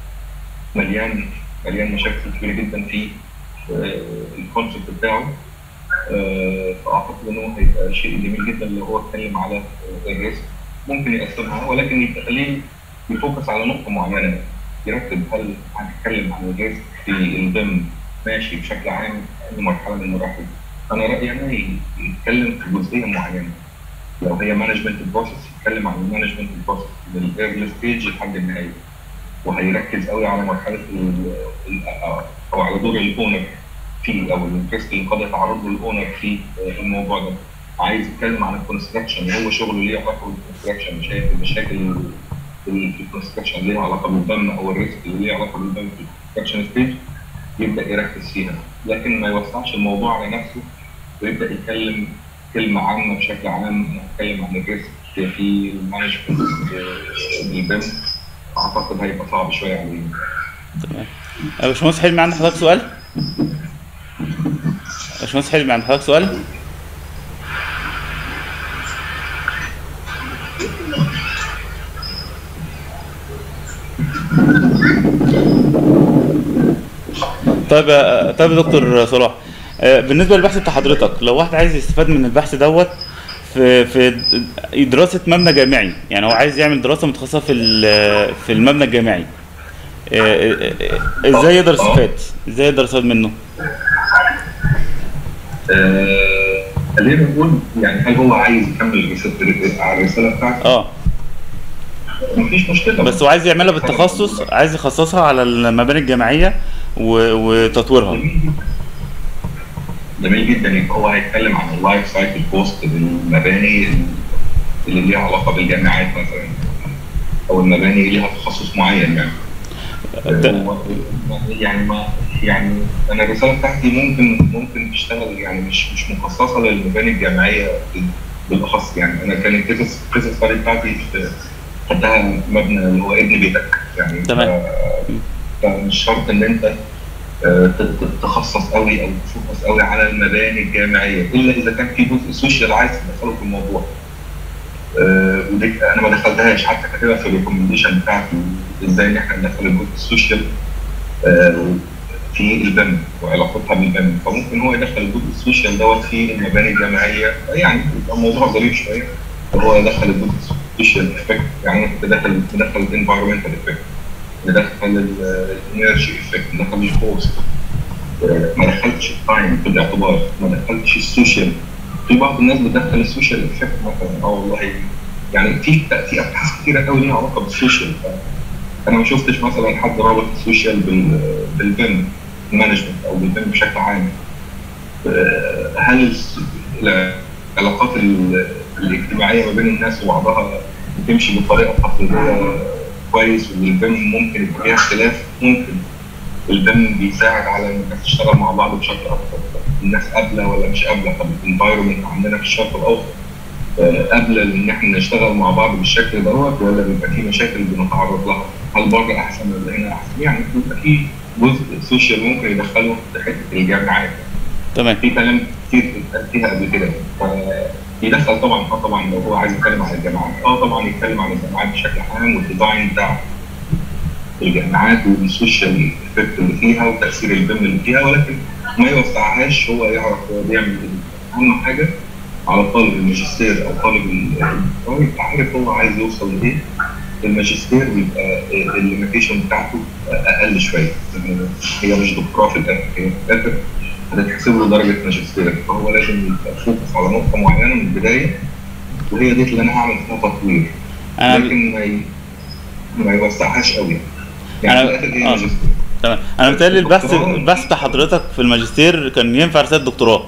مليان مليان مشاكل كبيره جدا في الكونسيبت بتاعه آه، فاعتقد ان هو هيبقى شيء جميل جدا لو هو اتكلم على آه، الريسك ممكن يقسمها ولكن يبقى خليه يفوكس على نقطه معينه يركز هل هنتكلم عن الريسك في الضمن ماشي بشكل عام اي مرحله من المراحل انا رايي انا يتكلم في جزئيه معينه لو هي مانجمنت بروسيس يتكلم عن المانجمنت بروسيس من الايرلي ستيج لحد النهايه وهيركز قوي على مرحله ال ال- او على دور الاونر فيه او الريسك اللي قد يتعرض له الاونر في الموضوع ده عايز يتكلم عن الكونستراكشن هو شغله ليه علاقه بالكونستراكشن شايف المشاكل اللي في الكونستراكشن ليها علاقه بالدم او الريسك اللي ليه علاقه بالدم في الكونستراكشن ستيج يبدا يركز فيها لكن ما يوسعش الموضوع على نفسه ويبدا يتكلم كلمه عامه بشكل عام يتكلم عن الريسك في المانجمنت بالبيم اعتقد هيبقى صعب شويه عليه تمام يا باشمهندس حلمي عندك حضرتك سؤال؟ باشمهندس حلمي عندك حضرتك سؤال؟ طيب يا- طيب يا دكتور صلاح آه، بالنسبه للبحث بتاع حضرتك لو واحد عايز يستفاد من البحث دوت في في دراسه مبنى جامعي يعني هو عايز يعمل دراسه متخصصه في ال- في المبنى الجامعي آه، آه، آه، ازاي يقدر يستفاد ازاي يقدر يستفاد منه آه، خلينا نقول يعني هل هو عايز يكمل الرسالة- على الرساله بتاعته؟ اه مفيش مشكله بس هو عايز يعملها بالتخصص عايز يخصصها على المباني الجامعيه و- وتطويرها جميل جدا جميل جدا يبقى هو هيتكلم عن اللايف سايكل كوست للمباني اللي ليها علاقه بالجامعات مثلا او المباني ليها تخصص معين يعني ده- هو- يعني ما يعني انا الرساله بتاعتي ممكن ممكن تشتغل يعني مش مش مخصصه للمباني الجامعيه بالاخص يعني انا كانت قصص قصص الطريق بتاعتي في خدتها مبنى اللي هو ابن بيتك يعني تمام. ف- فمش شرط ان انت آه، ت- ت- تخصص قوي او تفوكس قوي على المباني الجامعيه الا اذا كان في جزء سوشيال عايز تدخله في الموضوع آه، ودي انا ما دخلتهاش حتى كاتبها في الريكومنديشن بتاعتي ازاي ان احنا ندخل الجزء السوشيال آه، في البم وعلاقتها بالبم فممكن هو يدخل الجزء السوشيال دوت في المباني الجامعيه يعني يبقى الموضوع ظريف شويه هو يدخل الجزء السوشيال افكت يعني ممكن تدخل تدخل الانفايرمنتال افكت ندخل الانرجي افكت ندخل الكوست ما دخلتش التايم في الاعتبار ما دخلتش السوشيال في بعض الناس بتدخل السوشيال افكت مثلا اه والله يعني في في ابحاث كتيره قوي ليها علاقه بالسوشيال انا ما شفتش مثلا حد رابط السوشيال بال بالبن مانجمنت او بالبن بشكل عام آه، هل الس- العلاقات ال- الاجتماعيه ما بين الناس وبعضها بتمشي بطريقه تقليديه كويس والبن ممكن يبقى فيها اختلاف ممكن البن بيساعد على ان الناس تشتغل مع بعض بشكل اكتر الناس قابله ولا مش قابله طب الانفايرمنت عندنا في الشرق الاوسط آه، قابله ان احنا نشتغل مع بعض بالشكل دوت ولا بيبقى في مشاكل بنتعرض لها هل بره احسن ولا هنا احسن يعني بيبقى في جزء سوشيال ممكن يدخله في حته الجامعات تمام في كلام كتير اتقال فيها قبل كده فيدخل طبعا اه طبعا لو هو عايز يتكلم عن الجامعات اه طبعا يتكلم عن الجامعات بشكل عام والديزاين بتاع الجامعات والسوشيال افكت اللي فيها وتاثير البن اللي فيها ولكن ما يوسعهاش هو يعرف هو بيعمل ايه اهم حاجه على طالب الماجستير او طالب الدكتوراه يبقى عارف هو عايز يوصل لايه الماجستير بيبقى الليميتيشن بتاعته اقل شويه لأن هي مش دكتوراه في الاخر هي في الاخر هتتحسب له درجه ماجستير فهو لازم يبقى فوكس على نقطه معينه من البدايه وهي دي اللي انا هعمل فيها تطوير انا لكن ما ي... ما يوسعهاش قوي يعني أنا- في الاخر هي آه. ماجستير تمام انا متهيألي البحث الدكتوراه- البحث بتاع حضرتك في الماجستير كان ينفع رسالة دكتوراه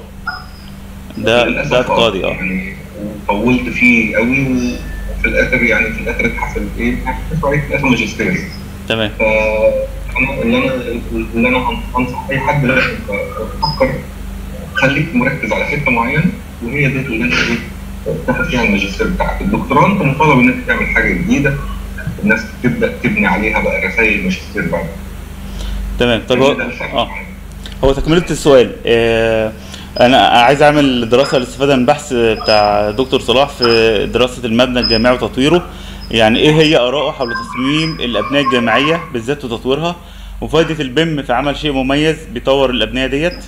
ده للأسف ده اعتقادي اه يعني طولت فيه قوي وفي الاخر يعني في الاخر اتحسب ايه؟ اتحسب عليك في الاخر ماجستير تمام فانا اللي انا اللي انا انصح اي حد لا انت فكر خليك مركز على حته معينه وهي دي اللي انت ايه تاخد فيها الماجستير بتاعك الدكتوراه انت مطالب ان انت تعمل حاجه جديده الناس تبدا تبني عليها بقى رسائل الماجستير بعد تمام طب هو ده الفرق. اه هو تكملة السؤال آه، أنا عايز أعمل دراسة للاستفادة من البحث بتاع دكتور صلاح في دراسة المبنى الجامعي وتطويره يعني إيه هي آراءه حول تصميم الأبنية الجامعية بالذات وتطويرها وفائدة البيم في عمل شيء مميز بيطور الأبنية ديت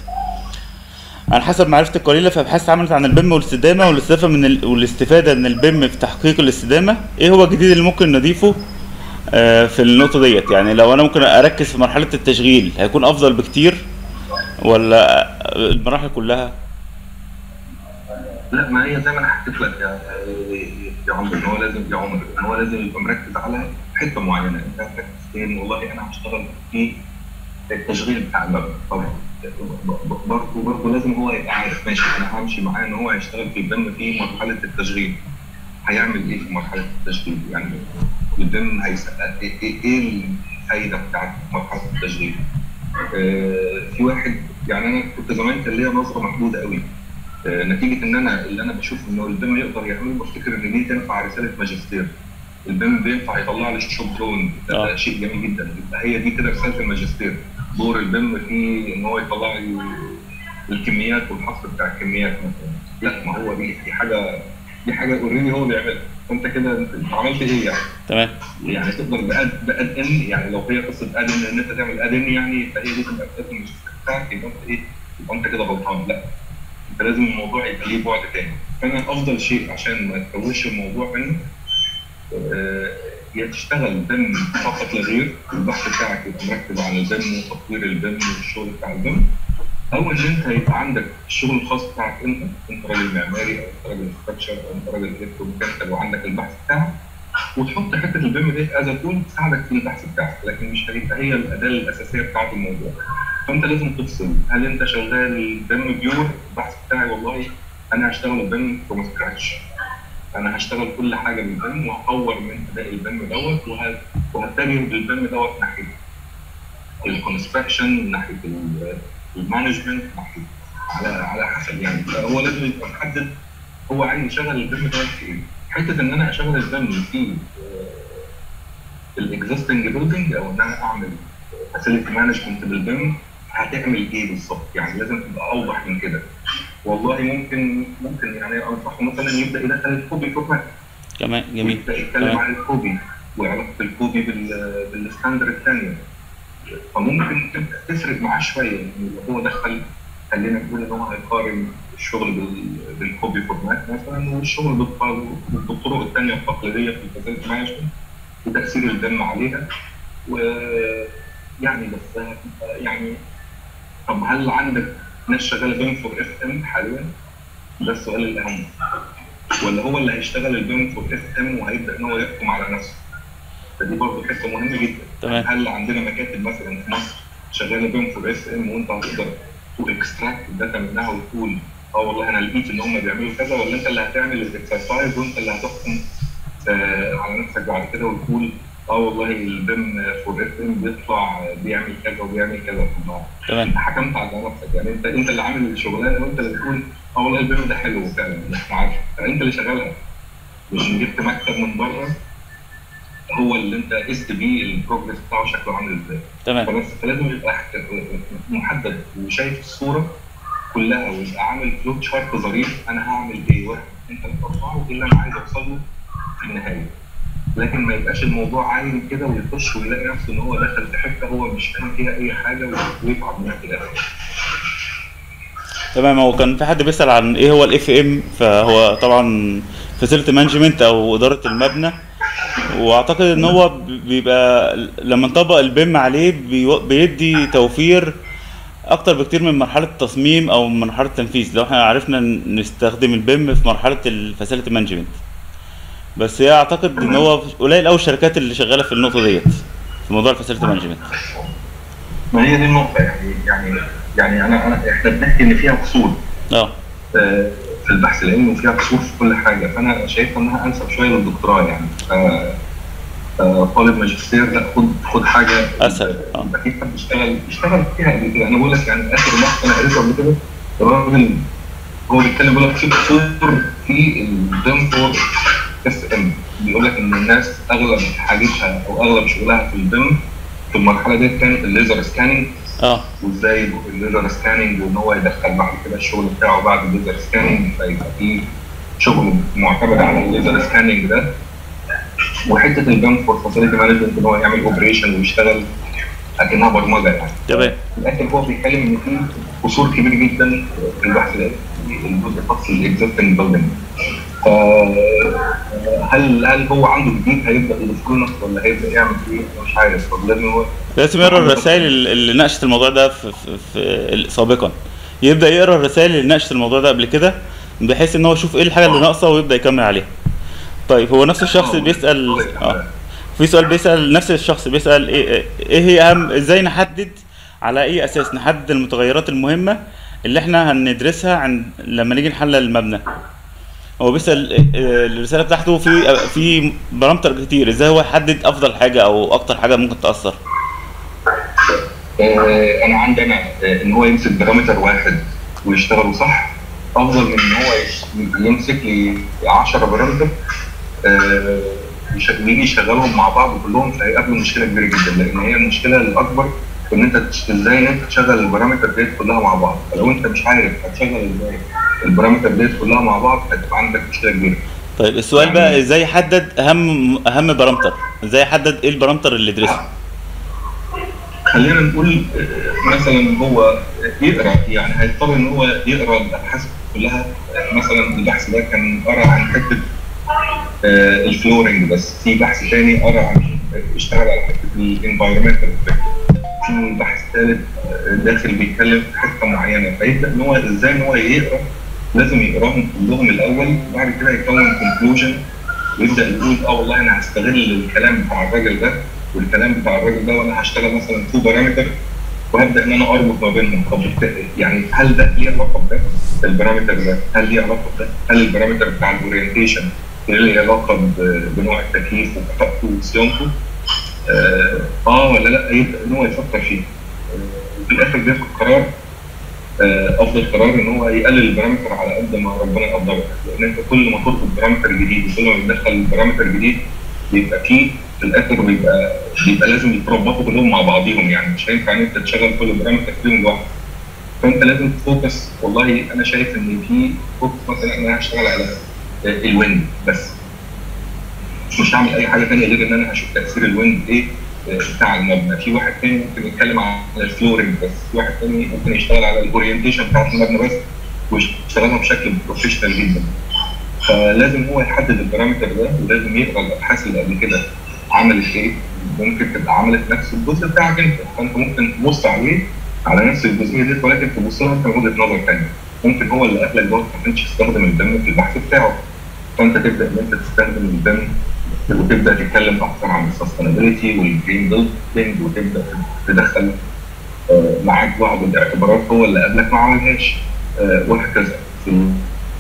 على حسب معرفتي القليلة في أبحاث اتعملت عن البيم والاستدامة والاستفادة من ال... والاستفادة من البيم في تحقيق الاستدامة إيه هو الجديد اللي ممكن نضيفه آه، في النقطة ديت يعني لو أنا ممكن أركز في مرحلة التشغيل هيكون أفضل بكتير ولا المراحل كلها لا ما هي زي ما انا حكيت لك يا يا عمر ان هو لازم يا عمر ان هو لازم يبقى مركز على حته معينه انت مركز فين والله انا هشتغل في التشغيل بتاع المبنى طب برضه برضه لازم هو يبقى عارف ماشي انا همشي معاه ان هو هيشتغل في البيم في مرحله التشغيل هيعمل ايه في مرحله التشغيل يعني البيم هيسأل ايه ايه إيه الفايده بتاعت مرحله التشغيل آه، في واحد يعني انا كنت زمان كان ليا نظره محدوده قوي آه، نتيجه ان انا اللي انا بشوف انه البيم يقدر يعمله بفتكر ان دي تنفع رساله ماجستير البيم بينفع يطلع لي الشوب درون ده, آه. ده شيء جميل جدا يبقى هي دي كده رساله الماجستير دور البيم في ان هو يطلع لي الكميات والحصر بتاع الكميات مثلا لا ما هو دي دي حاجه دي حاجه اوريدي هو بيعملها فانت كده انت أنت عملت ايه يعني؟ تمام يعني تقدر بأد بأد ان يعني لو هي قصه اد ان ان انت تعمل اد ان يعني فهي دي تبقى رساله الماجستير بتاعك يبقى انت ايه؟ يبقى انت كده غلطان لا انت لازم الموضوع يبقى ليه بعد تاني فانا افضل شيء عشان ما تكوش الموضوع منه آه، يا تشتغل بم فقط لا غير البحث بتاعك يبقى مركز على البم وتطوير البم والشغل بتاع البم او ان انت يبقى عندك الشغل الخاص بتاعك انت انت راجل معماري او انت راجل ستراكشر او انت راجل الكتروميكانيكال وعندك البحث بتاعك وتحط حته البيم دي از تول تساعدك في البحث بتاعك لكن مش هتبقى هي الاداه الاساسيه بتاعت الموضوع فانت لازم تفصل هل انت شغال بيم بيور البحث بتاعي والله انا هشتغل بيم فروم سكراتش انا هشتغل كل حاجه بالبيم وهطور من اداء البيم دوت وه- وهتجه بالبيم دوت ناحيه الكونستراكشن ناحيه ال- المانجمنت ناحيه على على حسب يعني فهو لازم يبقى محدد هو عايز يشغل البيم دوت في ايه حته ان انا اشغل البيم في الاكزيستنج بيلدنج او ان انا اعمل فاسيلتي مانجمنت بالبيم هتعمل ايه بالظبط يعني لازم تبقى اوضح من كده والله ممكن ممكن يعني انصحه مثلا يبدا يدخل الكوبي فورمات كمان جميل يبدا يتكلم تمام. عن الكوبي وعلاقه الكوبي بال بالستاندرد الثانيه فممكن تبدا تفرق معاه شويه يعني لو هو دخل خلينا نقول ان هو هيقارن الشغل بال- بالكوبي فورمات مثلا والشغل بالط- بالطرق الثانيه التقليديه في الفاسيلتي مانجمنت وتاثير الدم عليها ويعني بس يعني طب هل عندك ناس شغاله بيم فور اف ام حاليا؟ ده السؤال الاهم ولا هو اللي هيشتغل البيم فور اف ام وهيبدا ان هو يحكم على نفسه فدي برضه حته مهمه جدا تمام هل عندنا مكاتب مثلا في مصر شغاله بيم فور اس ام وانت هتقدر تكستراكت الداتا منها وتقول اه والله انا لقيت ان هم بيعملوا كذا ولا انت اللي هتعمل الاكسرسايز وانت اللي هتحكم آه على نفسك بعد كده وتقول اه والله البيم فور اس ام بيطلع بيعمل كذا وبيعمل كذا طب ما تمام انت حكمت على نفسك يعني انت انت اللي عامل الشغلانه وانت اللي بتقول اه والله البيم ده حلو فعلا احنا عارفين فانت اللي شغالها مش جبت مكتب من بره هو اللي انت قست بيه البروجرس بتاعه شكله عامل ازاي تمام فبس فلازم يبقى محدد وشايف الصوره كلها ويبقى عامل فلو شارت ظريف انا هعمل ايه واحد انت اللي اربعه ايه اللي انا عايز اوصل له في النهايه لكن ما يبقاش الموضوع عايم كده ويخش ويلاقي نفسه ان هو دخل في حته هو مش فاهم فيها اي حاجه ويتعب منها في الاخر تمام هو كان في حد بيسأل عن ايه هو الاف ام فهو طبعا فاسيلتي مانجمنت او اداره المبنى واعتقد ان هو بيبقى لما نطبق البيم عليه بيو- بيدي توفير اكتر بكتير من مرحله التصميم او من مرحله التنفيذ لو احنا عرفنا نستخدم البيم في مرحله الفاسيلتي مانجمنت بس هي اعتقد ان هو قليل قوي الشركات اللي شغاله في النقطه ديت في موضوع الفاسيلتي مانجمنت ما هي دي النقطه يعني يعني يعني انا انا احنا بنحكي ان فيها قصور اه آه، في البحث العلمي وفيها قصور في كل حاجه فانا شايف انها انسب شويه للدكتوراه يعني ف- آه، طالب ماجستير لا خد خد حاجه أسهل، آه. يبقى في حد اشتغل اشتغل فيها قبل كده انا بقول لك يعني اخر بحث انا قريته قبل كده الراجل هو بيتكلم بيقول لك في قصور في البيم فور اس ام بيقول لك ان الناس اغلب حاجتها او اغلب شغلها في البيم في المرحله دي كانت الليزر سكاننج اه وازاي الليزر سكاننج وان هو يدخل بعد كده الشغل بتاعه بعد الليزر سكاننج فيبقى في شغل معتمد على الليزر سكاننج ده وحته البيم فور فاسيلتي مانجمنت ان هو يعمل اوبريشن ويشتغل اكنها برمجه يعني تمام في الاخر هو بيتكلم ان في قصور كبير جدا في البحث العلمي الجزء الخاص بالاكزيستنج بيلدنج هل هل هو عنده جديد هيبدا يضيف لنا ولا هيبدا يعمل ايه؟ أنا مش عارف طب لازم هو لازم يقرا الرسائل اللي ناقشت الموضوع ده في, في, في سابقا يبدا يقرا الرسائل اللي ناقشت الموضوع ده قبل كده بحيث ان هو يشوف ايه الحاجه اللي ناقصه ويبدا يكمل عليها طيب هو نفس الشخص اللي بيسال اه في سؤال بيسال نفس الشخص بيسال ايه ايه هي اهم ازاي نحدد على اي اساس نحدد المتغيرات المهمه اللي احنا هندرسها عند لما نيجي نحلل المبنى هو بيسال آه، الرساله بتاعته في في بارامتر كتير ازاي هو يحدد افضل حاجه او اكتر حاجه ممكن تاثر آه، انا عندي انا آه، ان هو يمسك بارامتر واحد ويشتغلوا صح افضل من ان هو يش- يمسك لي 10 بارامتر آه، يش- ويجي يشغلهم مع بعض كلهم فهيقابله مشكله كبيره جدا لان هي المشكله الاكبر ان انت تش- ازاي ان انت تشغل البارامتر ديت كلها مع بعض فلو انت مش عارف هتشغل ازاي البارامتر ديت كلها مع بعض هتبقى عندك مشكله كبيره طيب السؤال بقى ازاي يحدد اهم اهم بارامتر ازاي يحدد ايه البارامتر اللي يدرسه خلينا نقول آه، مثلا هو يقرا يعني هيضطر ان هو يقرا الابحاث كلها آه، مثلا البحث ده كان قرا عن حته آه، الفلورنج بس في بحث تاني قرا عن اشتغل على حته الانفايرمنتال في بحث ثالث آه، داخل بيتكلم في حته معينه فيبدا ان هو ازاي ان هو يقرا لازم يقراهم كلهم الاول وبعد كده يكون كونكلوجن ويبدا يقول اه والله انا هستغل الكلام بتاع الراجل ده والكلام بتاع الراجل ده وانا هشتغل مثلا تو بارامتر وهبدا ان انا اربط ما بينهم طب بت- يعني هل ده ليه علاقه بده؟ البارامتر ده هل ليه علاقه بده؟ هل البارامتر بتاع الاورينتيشن اللي ليه علاقه ب- بنوع التكييف وكفاءته وصيانته اه آه ولا لا يبدا ان هو يفكر فيه آه، وفي الاخر بياخد قرار آه، افضل قرار ان هو يقلل البارامتر على قد ما ربنا يقدره لان انت كل ما تربط بارامتر جديد وكل ما تدخل بارامتر جديد بيبقى فيه في الاخر بيبقى بيبقى لازم يتربطوا كلهم مع بعضيهم يعني مش هينفع ان انت تشغل كل بارامتر فيهم لوحده فانت لازم تفوكس والله انا شايف ان في فوكس مثلا انا هشتغل على آه، الويند بس مش هعمل اي حاجه ثانيه غير ان انا هشوف تاثير الويند ايه آه، بتاع المبنى في واحد تاني ممكن يتكلم على الفلورنج بس في واحد تاني ممكن يشتغل على الاورينتيشن بتاعت المبنى بس ويشتغلها بشكل بروفيشنال جدا فلازم هو يحدد البارامتر ده ولازم يقرا الابحاث اللي قبل كده عملت ايه ممكن تبقى عملت نفس الجزء بتاعك انت فانت ممكن تبص عليه على نفس الجزئيه دي ولكن تبص لها انت من وجهه نظر ثانيه ممكن هو اللي قبلك دوت ما كانش يستخدم البيم في البحث بتاعه فانت تبدا ان انت تستخدم البيم وتبدا تتكلم اكثر عن السستينابيلتي والجرين بيلدينج وتبدا تدخل آه، معاك بعض الاعتبارات هو اللي قبلك ما عملهاش آه، وهكذا في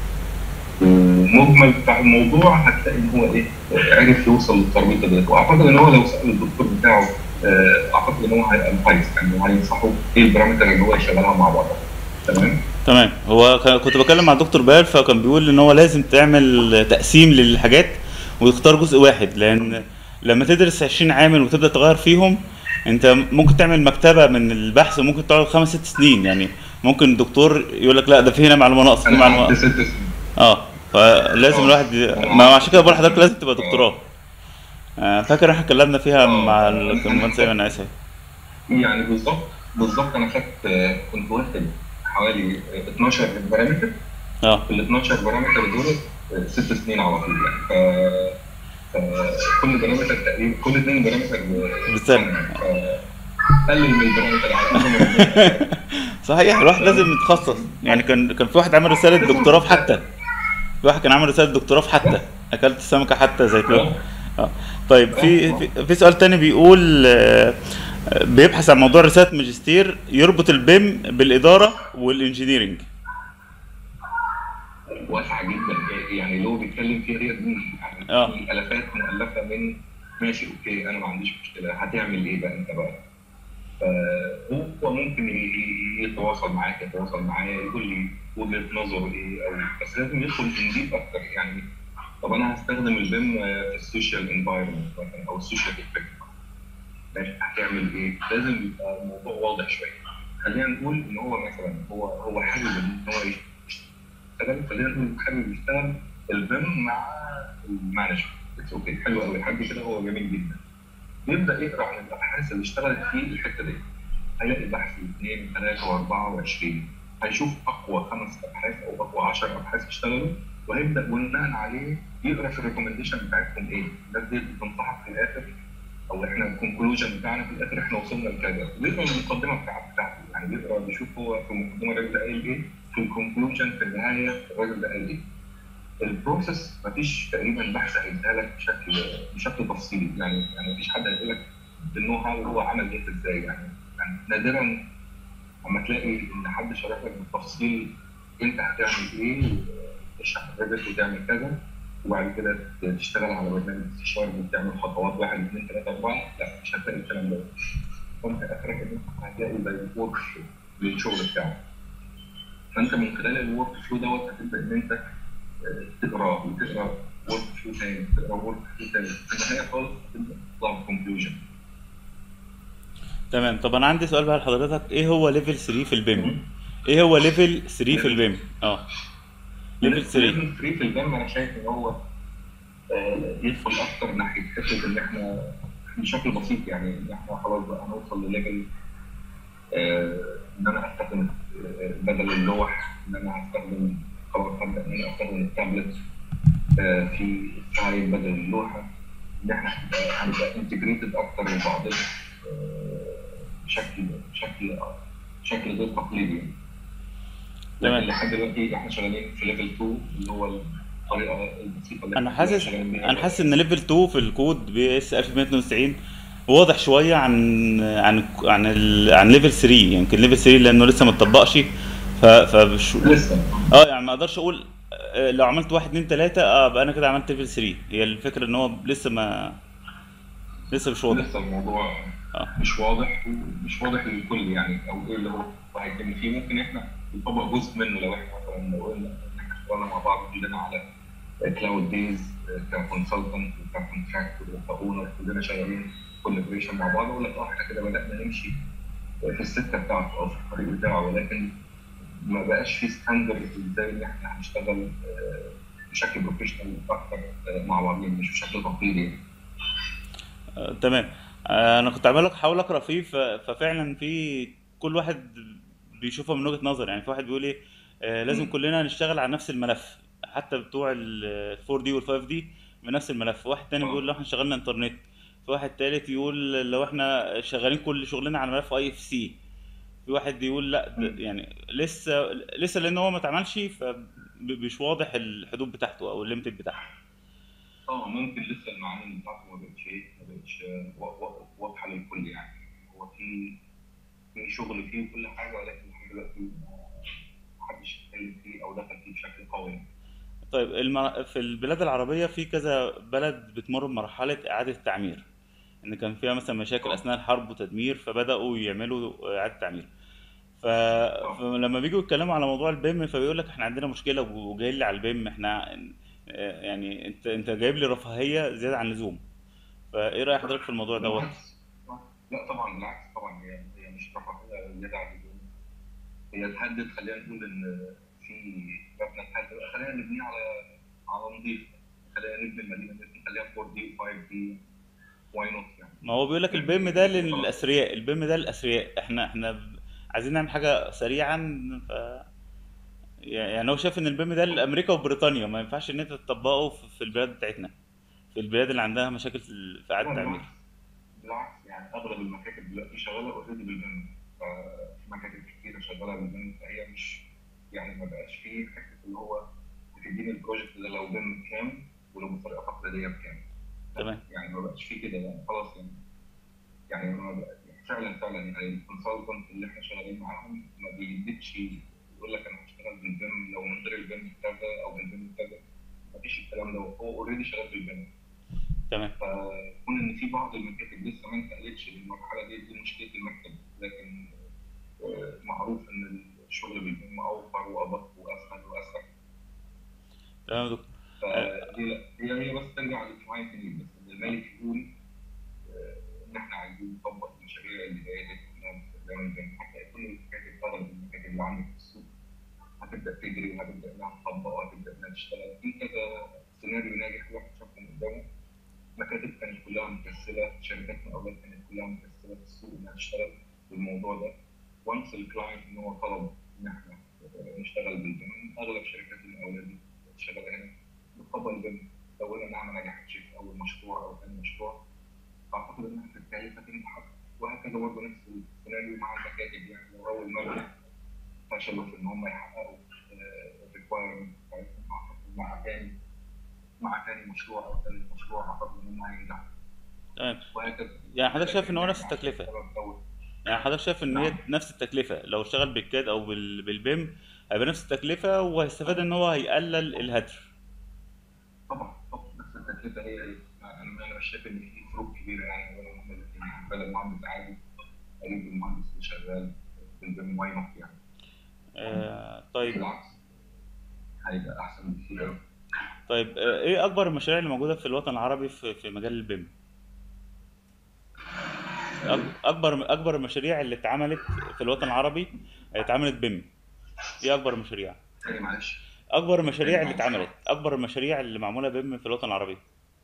المجمل بتاع الموضوع هتلاقي ان هو ايه آه، عرف يوصل للتربيطه ديت واعتقد ان هو لو سال الدكتور بتاعه آه، اعتقد ان هو هيبقى كويس يعني هينصحه ايه البارامتر اللي هو يشغلها مع بعضها تمام تمام هو ك- كنت بكلم مع دكتور بال فكان بيقول ان هو لازم تعمل تقسيم للحاجات ويختار جزء واحد لان لما تدرس 20 عامل وتبدا تغير فيهم انت ممكن تعمل مكتبه من البحث وممكن تقعد خمس ست سنين يعني ممكن الدكتور يقول لك لا ده في هنا معلومه ناقصه في انا معلومه قعدت ناقصة. ست سنين اه فلازم آه. الواحد ي- ما عشان كده بقول لحضرتك لازم تبقى دكتوراه آه، فاكر احنا اتكلمنا فيها آه. مع ال- كان المهندس ايمن عيسى يعني بالظبط بالظبط انا خدت آه، كنت واخد حوالي آه، 12 بارامتر اه ال 12 بارامتر دول آه، ست سنين على طول يعني ف فكل بارامتر تقريبا كل اثنين بارامتر آه، بالسنة. ف- قلل من البارامتر على قد ما تقدر. صحيح الواحد لازم يتخصص يعني كان كان في واحد عامل رساله دكتوراه في حتى في واحد كان عامل رساله دكتوراه في حتى اكلت السمكه حتى زي كده اه طيب في في, في سؤال تاني بيقول آه، آه، بيبحث عن موضوع رساله ماجستير يربط البيم بالاداره والانجينيرنج واسعه جدا يعني اللي هو بيتكلم فيها هي دي يعني آه. في الافات مؤلفه من ماشي اوكي انا ما عنديش مشكله هتعمل ايه بقى انت بقى فهو ممكن ي- ي- يتواصل معاك يتواصل معايا يقول لي وجهه نظره ايه او بس لازم يدخل انديب اكتر يعني طب انا هستخدم البيم في السوشيال انفايرمنت مثلا او السوشيال افكت ماشي هتعمل ايه؟ لازم يبقى الموضوع واضح شويه خلينا نقول ان هو مثلا هو هو حابب ان هو يشتغل خلينا نقول حابب يشتغل البيم مع المانجمنت اتس اوكي حلو قوي لحد كده هو جميل جدا بيبدا يقرا عن الابحاث اللي اشتغلت في الحته دي هيلاقي بحث اثنين ثلاثه واربعه وعشرين هيشوف اقوى خمس ابحاث او اقوى 10 ابحاث اشتغلوا وهيبدا بناء عليه يقرا في الريكومنديشن بتاعتهم ايه الناس دي بتنصحك في الاخر او احنا الكونكلوجن بتاعنا في الاخر احنا وصلنا لكذا بيقرا المقدمه بتاعت بتاعته يعني بيقرا بيشوف هو في المقدمه الراجل ده قايل ايه في الكونكلوجن في النهايه الراجل ده قال ايه البروسيس مفيش تقريبا بحث هيديها لك بشكل بشكل تفصيلي يعني يعني مفيش حد هيقول لك النو هاو هو عمل ايه ازاي يعني, يعني نادرا اما تلاقي ان حد شرح لك بالتفصيل انت هتعمل ايه تشرح الريفت وتعمل كذا وبعد كده تشتغل على برنامج استشاري وتعمل خطوات واحد اثنين ثلاثه اربعه لا مش هتلاقي الكلام ده فانت اخرك ان انت هتلاقي زي ورك للشغل بتاعك فانت من خلال الورك فلو دوت هتبدا ان انت آه، تقرا وتقرا ورك فلو تاني تقرا ورك فلو تاني في النهايه خالص هتبدا تطلع بكونكلوجن تمام طب انا عندي سؤال بقى لحضرتك ايه هو ليفل 3 في البيم ايه هو ليفل 3 في البيم اه ليفل 3 ليفل 3 في الجيم انا شايف ان هو آه، يدخل اكتر ناحيه فكره ان احنا بشكل بسيط يعني ان احنا خلاص بقى هنوصل لليفل آه، ان انا استخدم آه، بدل اللوح ان انا هستخدم خلاص هبدا ان انا استخدم التابلت آه، في السعي بدل اللوحه ان احنا هنبقى- هنبقى انتجريتد اكتر ببعضنا آه، بشكل بشكل بشكل غير تقليدي يعني. تمام. لكن لحد دلوقتي احنا شغالين في ليفل 2 اللي هو الطريقه البسيطه اللي انا إحنا حاسس شغالين بيها. انا حاسس ان ليفل 2 في الكود بي اس 1192 واضح شويه عن عن عن ال... عن ليفل 3 يمكن ليفل 3 لانه لسه ما اتطبقش ف فبش... لسه اه يعني ما اقدرش اقول آه، لو عملت واحد اتنين تلاتة اه بقى انا كده عملت ليفل 3 هي الفكرة ان هو لسه ما لسه مش واضح لسه الموضوع اه مش واضح ومش واضح للكل يعني او ايه اللي هو هيتم فيه ممكن احنا نطبق جزء منه لو احنا مثلا لو قلنا ان احنا اشتغلنا مع بعض كلنا على كلاود بيز ككونسلتنت وككونتراكتور وكاونر كلنا شغالين كولابريشن مع بعض اقول لك اه احنا كده بدانا نمشي في السكه بتاعته او في الطريق بتاعه ولكن ما بقاش في ستاندرد ازاي ان احنا هنشتغل آه، بشكل بروفيشنال اكتر آه، مع بعضين مش بشكل تقليدي يعني. آه، تمام آه، انا كنت عمال احاول اقرا فيه ف- ففعلا في كل واحد بيشوفها من وجهة نظر يعني في واحد بيقول ايه آه، لازم مم. كلنا نشتغل على نفس الملف حتى بتوع ال 4 دي وال 5 دي بنفس الملف واحد تاني بيقول لو اه احنا اشتغلنا انترنت في واحد تالت يقول لو احنا شغالين كل شغلنا على ملف اي اف سي في واحد يقول لا ده مم. يعني لسه لسه لان هو ما اتعملش فمش واضح الحدود بتاعته او الليمتد بتاعته اه ممكن لسه المعامل بتاعته ما بقتش ايه ما بقتش آه، وا- وا- واضحه للكل يعني هو في في شغل فيه وكل حاجه ولكن لحد دلوقتي ما حدش اتكلم فيه او دخل فيه بشكل قوي يعني. طيب الم... في البلاد العربية في كذا بلد بتمر بمرحلة إعادة تعمير إن كان فيها مثلا مشاكل اه أثناء الحرب وتدمير فبدأوا يعملوا إعادة تعمير ف... اه فلما بيجوا يتكلموا على موضوع البيم فبيقول لك احنا عندنا مشكلة وجاي لي على البيم احنا آه، يعني انت انت جايب لي رفاهية زيادة عن اللزوم فايه رأي حضرتك في الموضوع دوت؟ بالعكس آه. لا طبعا بالعكس طبعا هي هي مش رفاهيه زياده عن اللزوم هي تهدد خلينا نقول ان في مبنى تهدد خلينا نبنيه على على نظيف خلينا نبني المدينه دي نخليها 4 دي و5 دي واي نوت يعني ما هو بيقول لك البيم يعني ده خلاص للأثرياء البيم ده للأثرياء احنا احنا ب- عايزين نعمل حاجة سريعا ف يعني هو شايف ان البيم ده لامريكا وبريطانيا ما ينفعش ان انت تطبقه في في البلاد بتاعتنا في البلاد اللي عندها مشاكل في في اعاده لا التعمير بالعكس بالعكس يعني اغلب المكاتب دلوقتي شغاله اوريدي بالبن ففي مكاتب كتيره شغاله بالبن فهي مش يعني ما بقاش فيه حته اللي هو تديني البروجكت ده لو بن بكام ولو بطريقه تقليديه بكام لا تمام يعني ما بقاش فيه كده يعني خلاص يعني يعني ما بقى يعني فعلا فعلا يعني الكونسلتنت اللي احنا شغالين معاهم ما بيديكش يقول لك انا هشتغل بالبن لو من غير البن كذا او بالبن كذا ما فيش الكلام ده هو اوريدي شغال بالبن تمام فكون ان في بعض المكاتب لسه ما انتقلتش للمرحله دي دي مشكله المكتب لكن آه، معروف ان الشغل بالبيم اوفر وادق واسهل واسرع تمام يا دكتور آه، فهي هي هي بس ترجع للاجتماعي تاني بس ان المالك يقول آه، ان احنا عايزين نطبق المشاريع اللي جايه دي كلها باستخدام البيم حتى كل المكاتب اغلب المكاتب اللي عندك في السوق هتبدا تجري وهتبدا انها تطبق وهتبدا انها تشتغل في كذا سيناريو ناجح الواحد شافهم قدامه مكاتب كانت كلها مكسله شركات مقاولات كانت كلها مكسله في السوق انها تشتغل بالموضوع ده وانس الكلاينت ان هو طلب ان احنا آه، نشتغل بالبيم اغلب شركات المقاولات دي شغاله هنا بتطبق البيم لو قلنا انها ما نجحتش في اول مشروع او ثاني مشروع اعتقد انها في الثالث هتنجح وهكذا برضه نفس السيناريو مع المكاتب يعني لو اول مره فشلوا في ان هم يحققوا الريكوايرمنت بتاعتهم اعتقد مع تاني مع تاني مشروع او ثالث مشروع اعتقد ان هم هينجحوا تمام وهكذا يعني حضرتك شايف لكن ان هو نفس احنا عشان التكلفه سبب دوت يعني حضرتك شايف ان هي نعم نفس التكلفه لو اشتغل بالكاد او بال... بالبيم هيبقى نفس التكلفه وهيستفاد ان هو هيقلل الهدر طبعا طبعا بس التكلفه هي هي انا انا مش شايف ان في فروق كبيره يعني ولا هم الاثنين بدل مهندس عادي اجيب المهندس اللي شغال بالبيم واي نوت يعني آه طيب بالعكس هيبقى احسن بكتير قوي طيب آه ايه اكبر المشاريع اللي موجوده في الوطن العربي في في مجال البيم أك- اكبر اكبر المشاريع اللي اتعملت في الوطن العربي اتعملت بيم ايه اكبر المشاريع تاني معلش اكبر المشاريع تاني اللي معلش اتعملت اكبر المشاريع اللي معموله بيم في الوطن العربي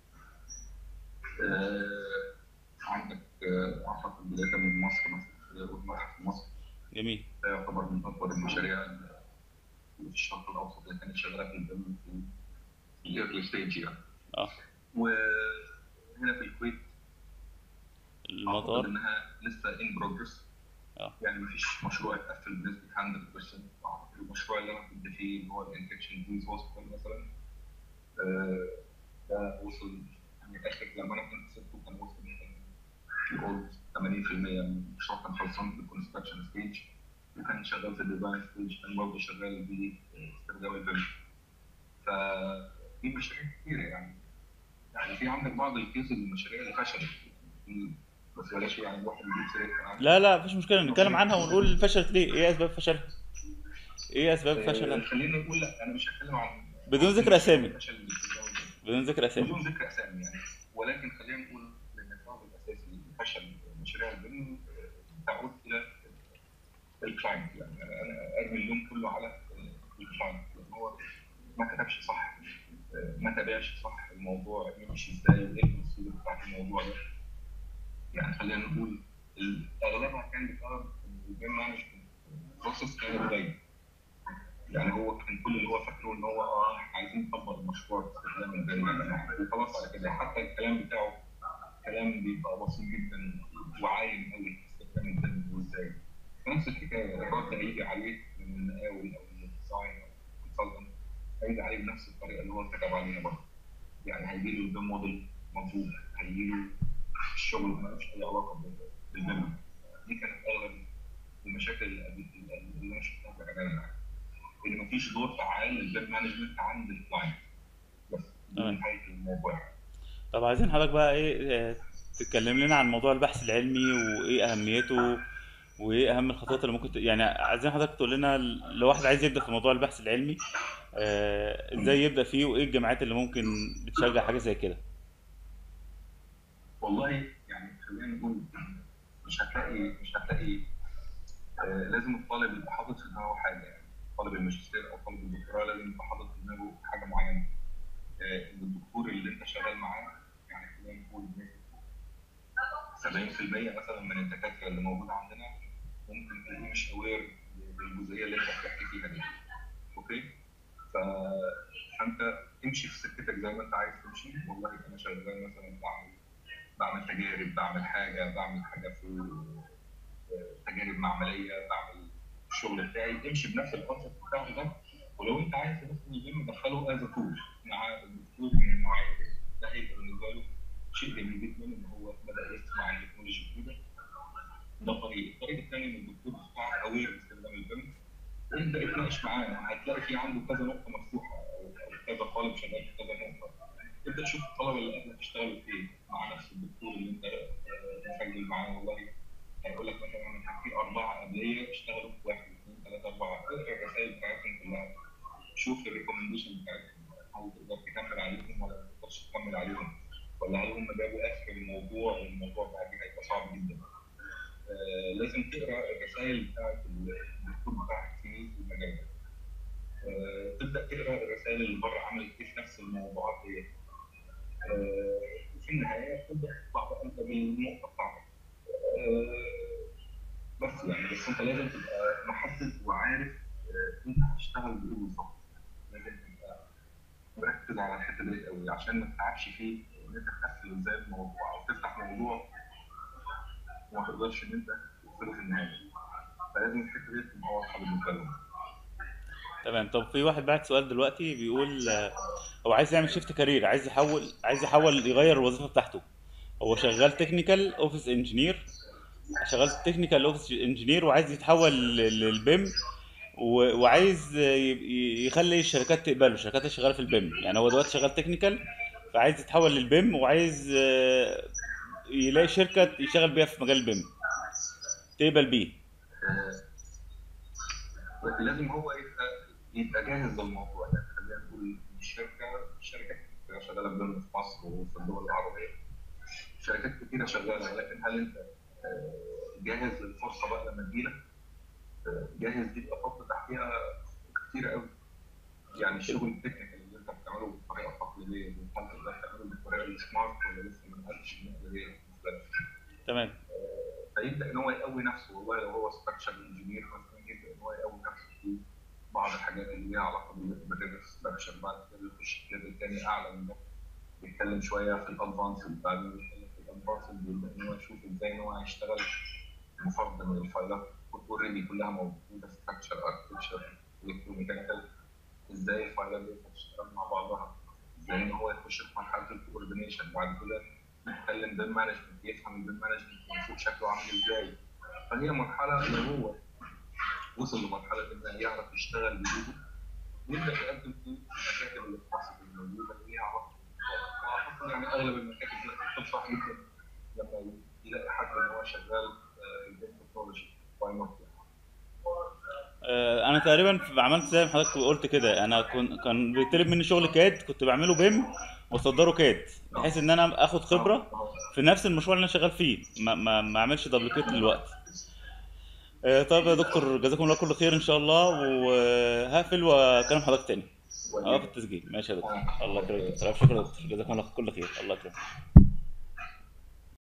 آه، عندك آه، اعتقد بدايه من مصر مثلا والمتحف في مصر جميل ده يعتبر من اكبر المشاريع اللي في الشرق الاوسط اللي كانت شغاله في البيم في الايرلي ستيج يعني اه وهنا في الكويت اعتقد المطار انها لسه ان بروجرس اه يعني مفيش مشروع اتقفل بنسبه 100% اعتقد المشروع اللي انا كنت فيه اللي هو الانفكشن ديز هوسبيتال مثلا آه، ده وصل يعني اخر لما انا كنت سبته كان وصل مثلا في اولد 80% من المشروع كان خلصان في الكونستراكشن ستيج وكان شغال في الديزاين ستيج كان برضه شغال باستخدام البيم ففي مشاريع كتيره يعني يعني في عندك بعض الكيس المشاريع اللي فشلت بس بلاش يعني الواحد يجيب سيرتها يعني لا لا مفيش مشكله نتكلم عنها ونقول فشلت ليه ايه اسباب فشلها ايه اسباب آه، فشلها خلينا نقول لا انا مش هتكلم عن بدون ذكر اسامي فشل التجاوز ده. بدون ذكر اسامي بدون ذكر اسامي يعني ولكن خلينا نقول ان السبب الاساسي لفشل مشاريع البن تعود الى الكلاينت يعني انا أنا ارمي اللوم كله على الكلاينت لان هو ما كتبش صح ما تابعش صح الموضوع يمشي ازاي وايه التفاصيل بتاعت الموضوع ده يعني خلينا نقول ال- اغلبها كان بسبب البين مانجمنت بروسس كان قليل يعني هو كان كل اللي هو فاكره ان هو اه إحنا عايزين نطبق المشروع باستخدام البين مانجمنت وخلاص على كده حتى الكلام بتاعه كلام بيبقى بسيط جدا وعايم قوي في استخدام البين وازاي نفس الحكايه الرد هيجي عليه من المقاول او من الديزاين او الكونسلتنت هيجي عليه بنفس الطريقه اللي هو كتب عليها برضه يعني هيجي له البيم موديل مطلوب هيجي له الشغل ملوش اي علاقه بال- بالبيم دي كانت اغلب المشاكل اللي اللي انا شفتها في العمل يعني ان مفيش دور فعال للبيم مانجمنت عند الكلاينت بس دي تمام. نهايه الموضوع طب عايزين حضرتك بقى ايه آه، تتكلم لنا عن موضوع البحث العلمي وايه اهميته وايه اهم الخطوات اللي ممكن ت... يعني عايزين حضرتك تقول لنا لو واحد عايز يبدا في موضوع البحث العلمي آه، ازاي يبدا فيه وايه الجامعات اللي ممكن بتشجع حاجه زي كده والله يعني خلينا نقول مش هتلاقي مش هتلاقي آه لازم الطالب يبقى حاطط في دماغه حاجه يعني طالب الماجستير او طالب الدكتوراه لازم يبقى حاطط في دماغه حاجه معينه آه ان الدكتور اللي انت شغال معاه يعني خلينا نقول بنسبة 70% مثلا من الدكاتره اللي موجوده عندنا ممكن تلاقيه مش اوير بالجزئيه اللي انت بتحكي فيها دي اوكي ف... فانت امشي في سكتك زي ما انت عايز تمشي والله انا شغال مثلا بعمل بعمل تجارب بعمل حاجه بعمل حاجه في آه، تجارب معمليه بعمل الشغل بتاعي امشي بنفس الكونسيبت بتاعه ده ولو انت عايز بس يتم دخله از تول مع الدكتور من النوعيه دي ده هيبقى بالنسبه له شيء جميل جدا ان هو بدا يسمع عن التكنولوجيا الجديده ده طريق الطريق الثاني ان الدكتور بتاعك اوير باستخدام البيم وانت اتناقش معاه هتلاقي في عنده كذا نقطه مفتوحه او أو كذا طالب شغال في كذا نقطه تبدا تشوف الطلبه اللي قبلك اشتغلوا في ايه مع نفس الدكتور اللي انت آه، مسجل معاه والله هيقول لك مثلا انا كان في اربعه قبليه اشتغلوا في واحد اثنين ثلاثه اربعه اقرا الرسائل بتاعتهم كلها شوف الريكومنديشن بتاعتهم هل تقدر تكمل عليهم ولا ما تقدرش تكمل عليهم ولا هل هم جابوا اخر الموضوع والموضوع بعدين هيبقى صعب جدا آه، لازم تقرا الرسائل بتاعت الدكتور بتاعك في المجال ده آه، تبدا تقرا الرسائل اللي بره عملت ايه في نفس الموضوعات دي آه، وفي النهايه تبدا تطلع بقى انت بالنقطه بتاعتك آه، بس يعني بس انت لازم تبقى محدد وعارف آه، انت هتشتغل بايه بالظبط لازم تبقى مركز على الحته دي قوي عشان ما تتعبش فيه ان انت تقفل ازاي الموضوع او تفتح موضوع وما تقدرش ان انت تقفله في النهايه فلازم الحته دي تبقى واضحه بالنسبه لهم تمام طب في واحد بعت سؤال دلوقتي بيقول آه، هو عايز يعمل شيفت كارير عايز يحول عايز يحول يغير الوظيفه بتاعته هو شغال تكنيكال اوفيس انجينير شغال تكنيكال اوفيس انجينير وعايز يتحول لل- للبيم و- وعايز ي- ي- يخلي الشركات تقبله الشركات اللي شغاله في البيم يعني هو دلوقتي شغال تكنيكال فعايز يتحول للبيم وعايز آه، يلاقي شركه يشتغل بيها في مجال البيم تقبل بيه آه، لازم هو يبقى يبقى جاهز للموضوع يعني خلينا نقول الشركه الشركات كتيرة شغاله بضمن في مصر وفي الدول العربيه شركات كتيره شغاله ولكن هل انت آه، جاهز للفرصه بقى لما تجيلك آه، جاهز دي تبقى خط تحتيها كتير قوي يعني الشغل التكنيكال اللي انت بتعمله بالطريقه التقليديه هل تقدر تعمله بالطريقه السمارت ولا لسه ما نقلتش النقله دي تمام فيبدا ان هو يقوي نفسه والله لو هو ستراكشر انجينير مثلا يبدا ان هو يقوي نفسه في بعض الحاجات اللي ليها علاقه بالريفر ستراكشر بعد كده يخش في ليفل تاني اعلى من ده بيتكلم شويه في الادفانسد بعدين بيتكلم في الادفانسد بيبدا ان هو يشوف ازاي ان هو هيشتغل مفرد من الفايلات اوريدي كلها موجوده ستراكشر اركتشر الكتروميكانيكال ازاي الفايلات دي هتشتغل مع بعضها ازاي ان هو يخش في مرحله الكوردينيشن بعد كده يتكلم بين مانجمنت يفهم البين مانجمنت من فوق شكله عامل ازاي فهي مرحله اللي هو وصل لمرحله انه يعرف يشتغل بايده نبدا نقدم في المكاتب اللي في مصر الموجوده اللي ليها علاقه واعتقد يعني اغلب المكاتب بتنصح جدا لما يلاقي حد ان هو شغال البيم تكنولوجي واي نوت آه، انا تقريبا عملت زي ما حضرتك قلت كده انا كن كان بيطلب مني شغل كاد كنت بعمله بيم واصدره كاد بحيث ان انا اخد خبره في نفس المشروع اللي انا شغال فيه ما ما, ما اعملش دبليكيت للوقت آه، طيب يا دكتور جزاكم الله كل خير ان شاء الله وهقفل واكلم حضرتك تاني اه في التسجيل ماشي يا دكتور الله يكرمك يا دكتور شكرا يا دكتور جزاكم الله كل خير الله يكرمك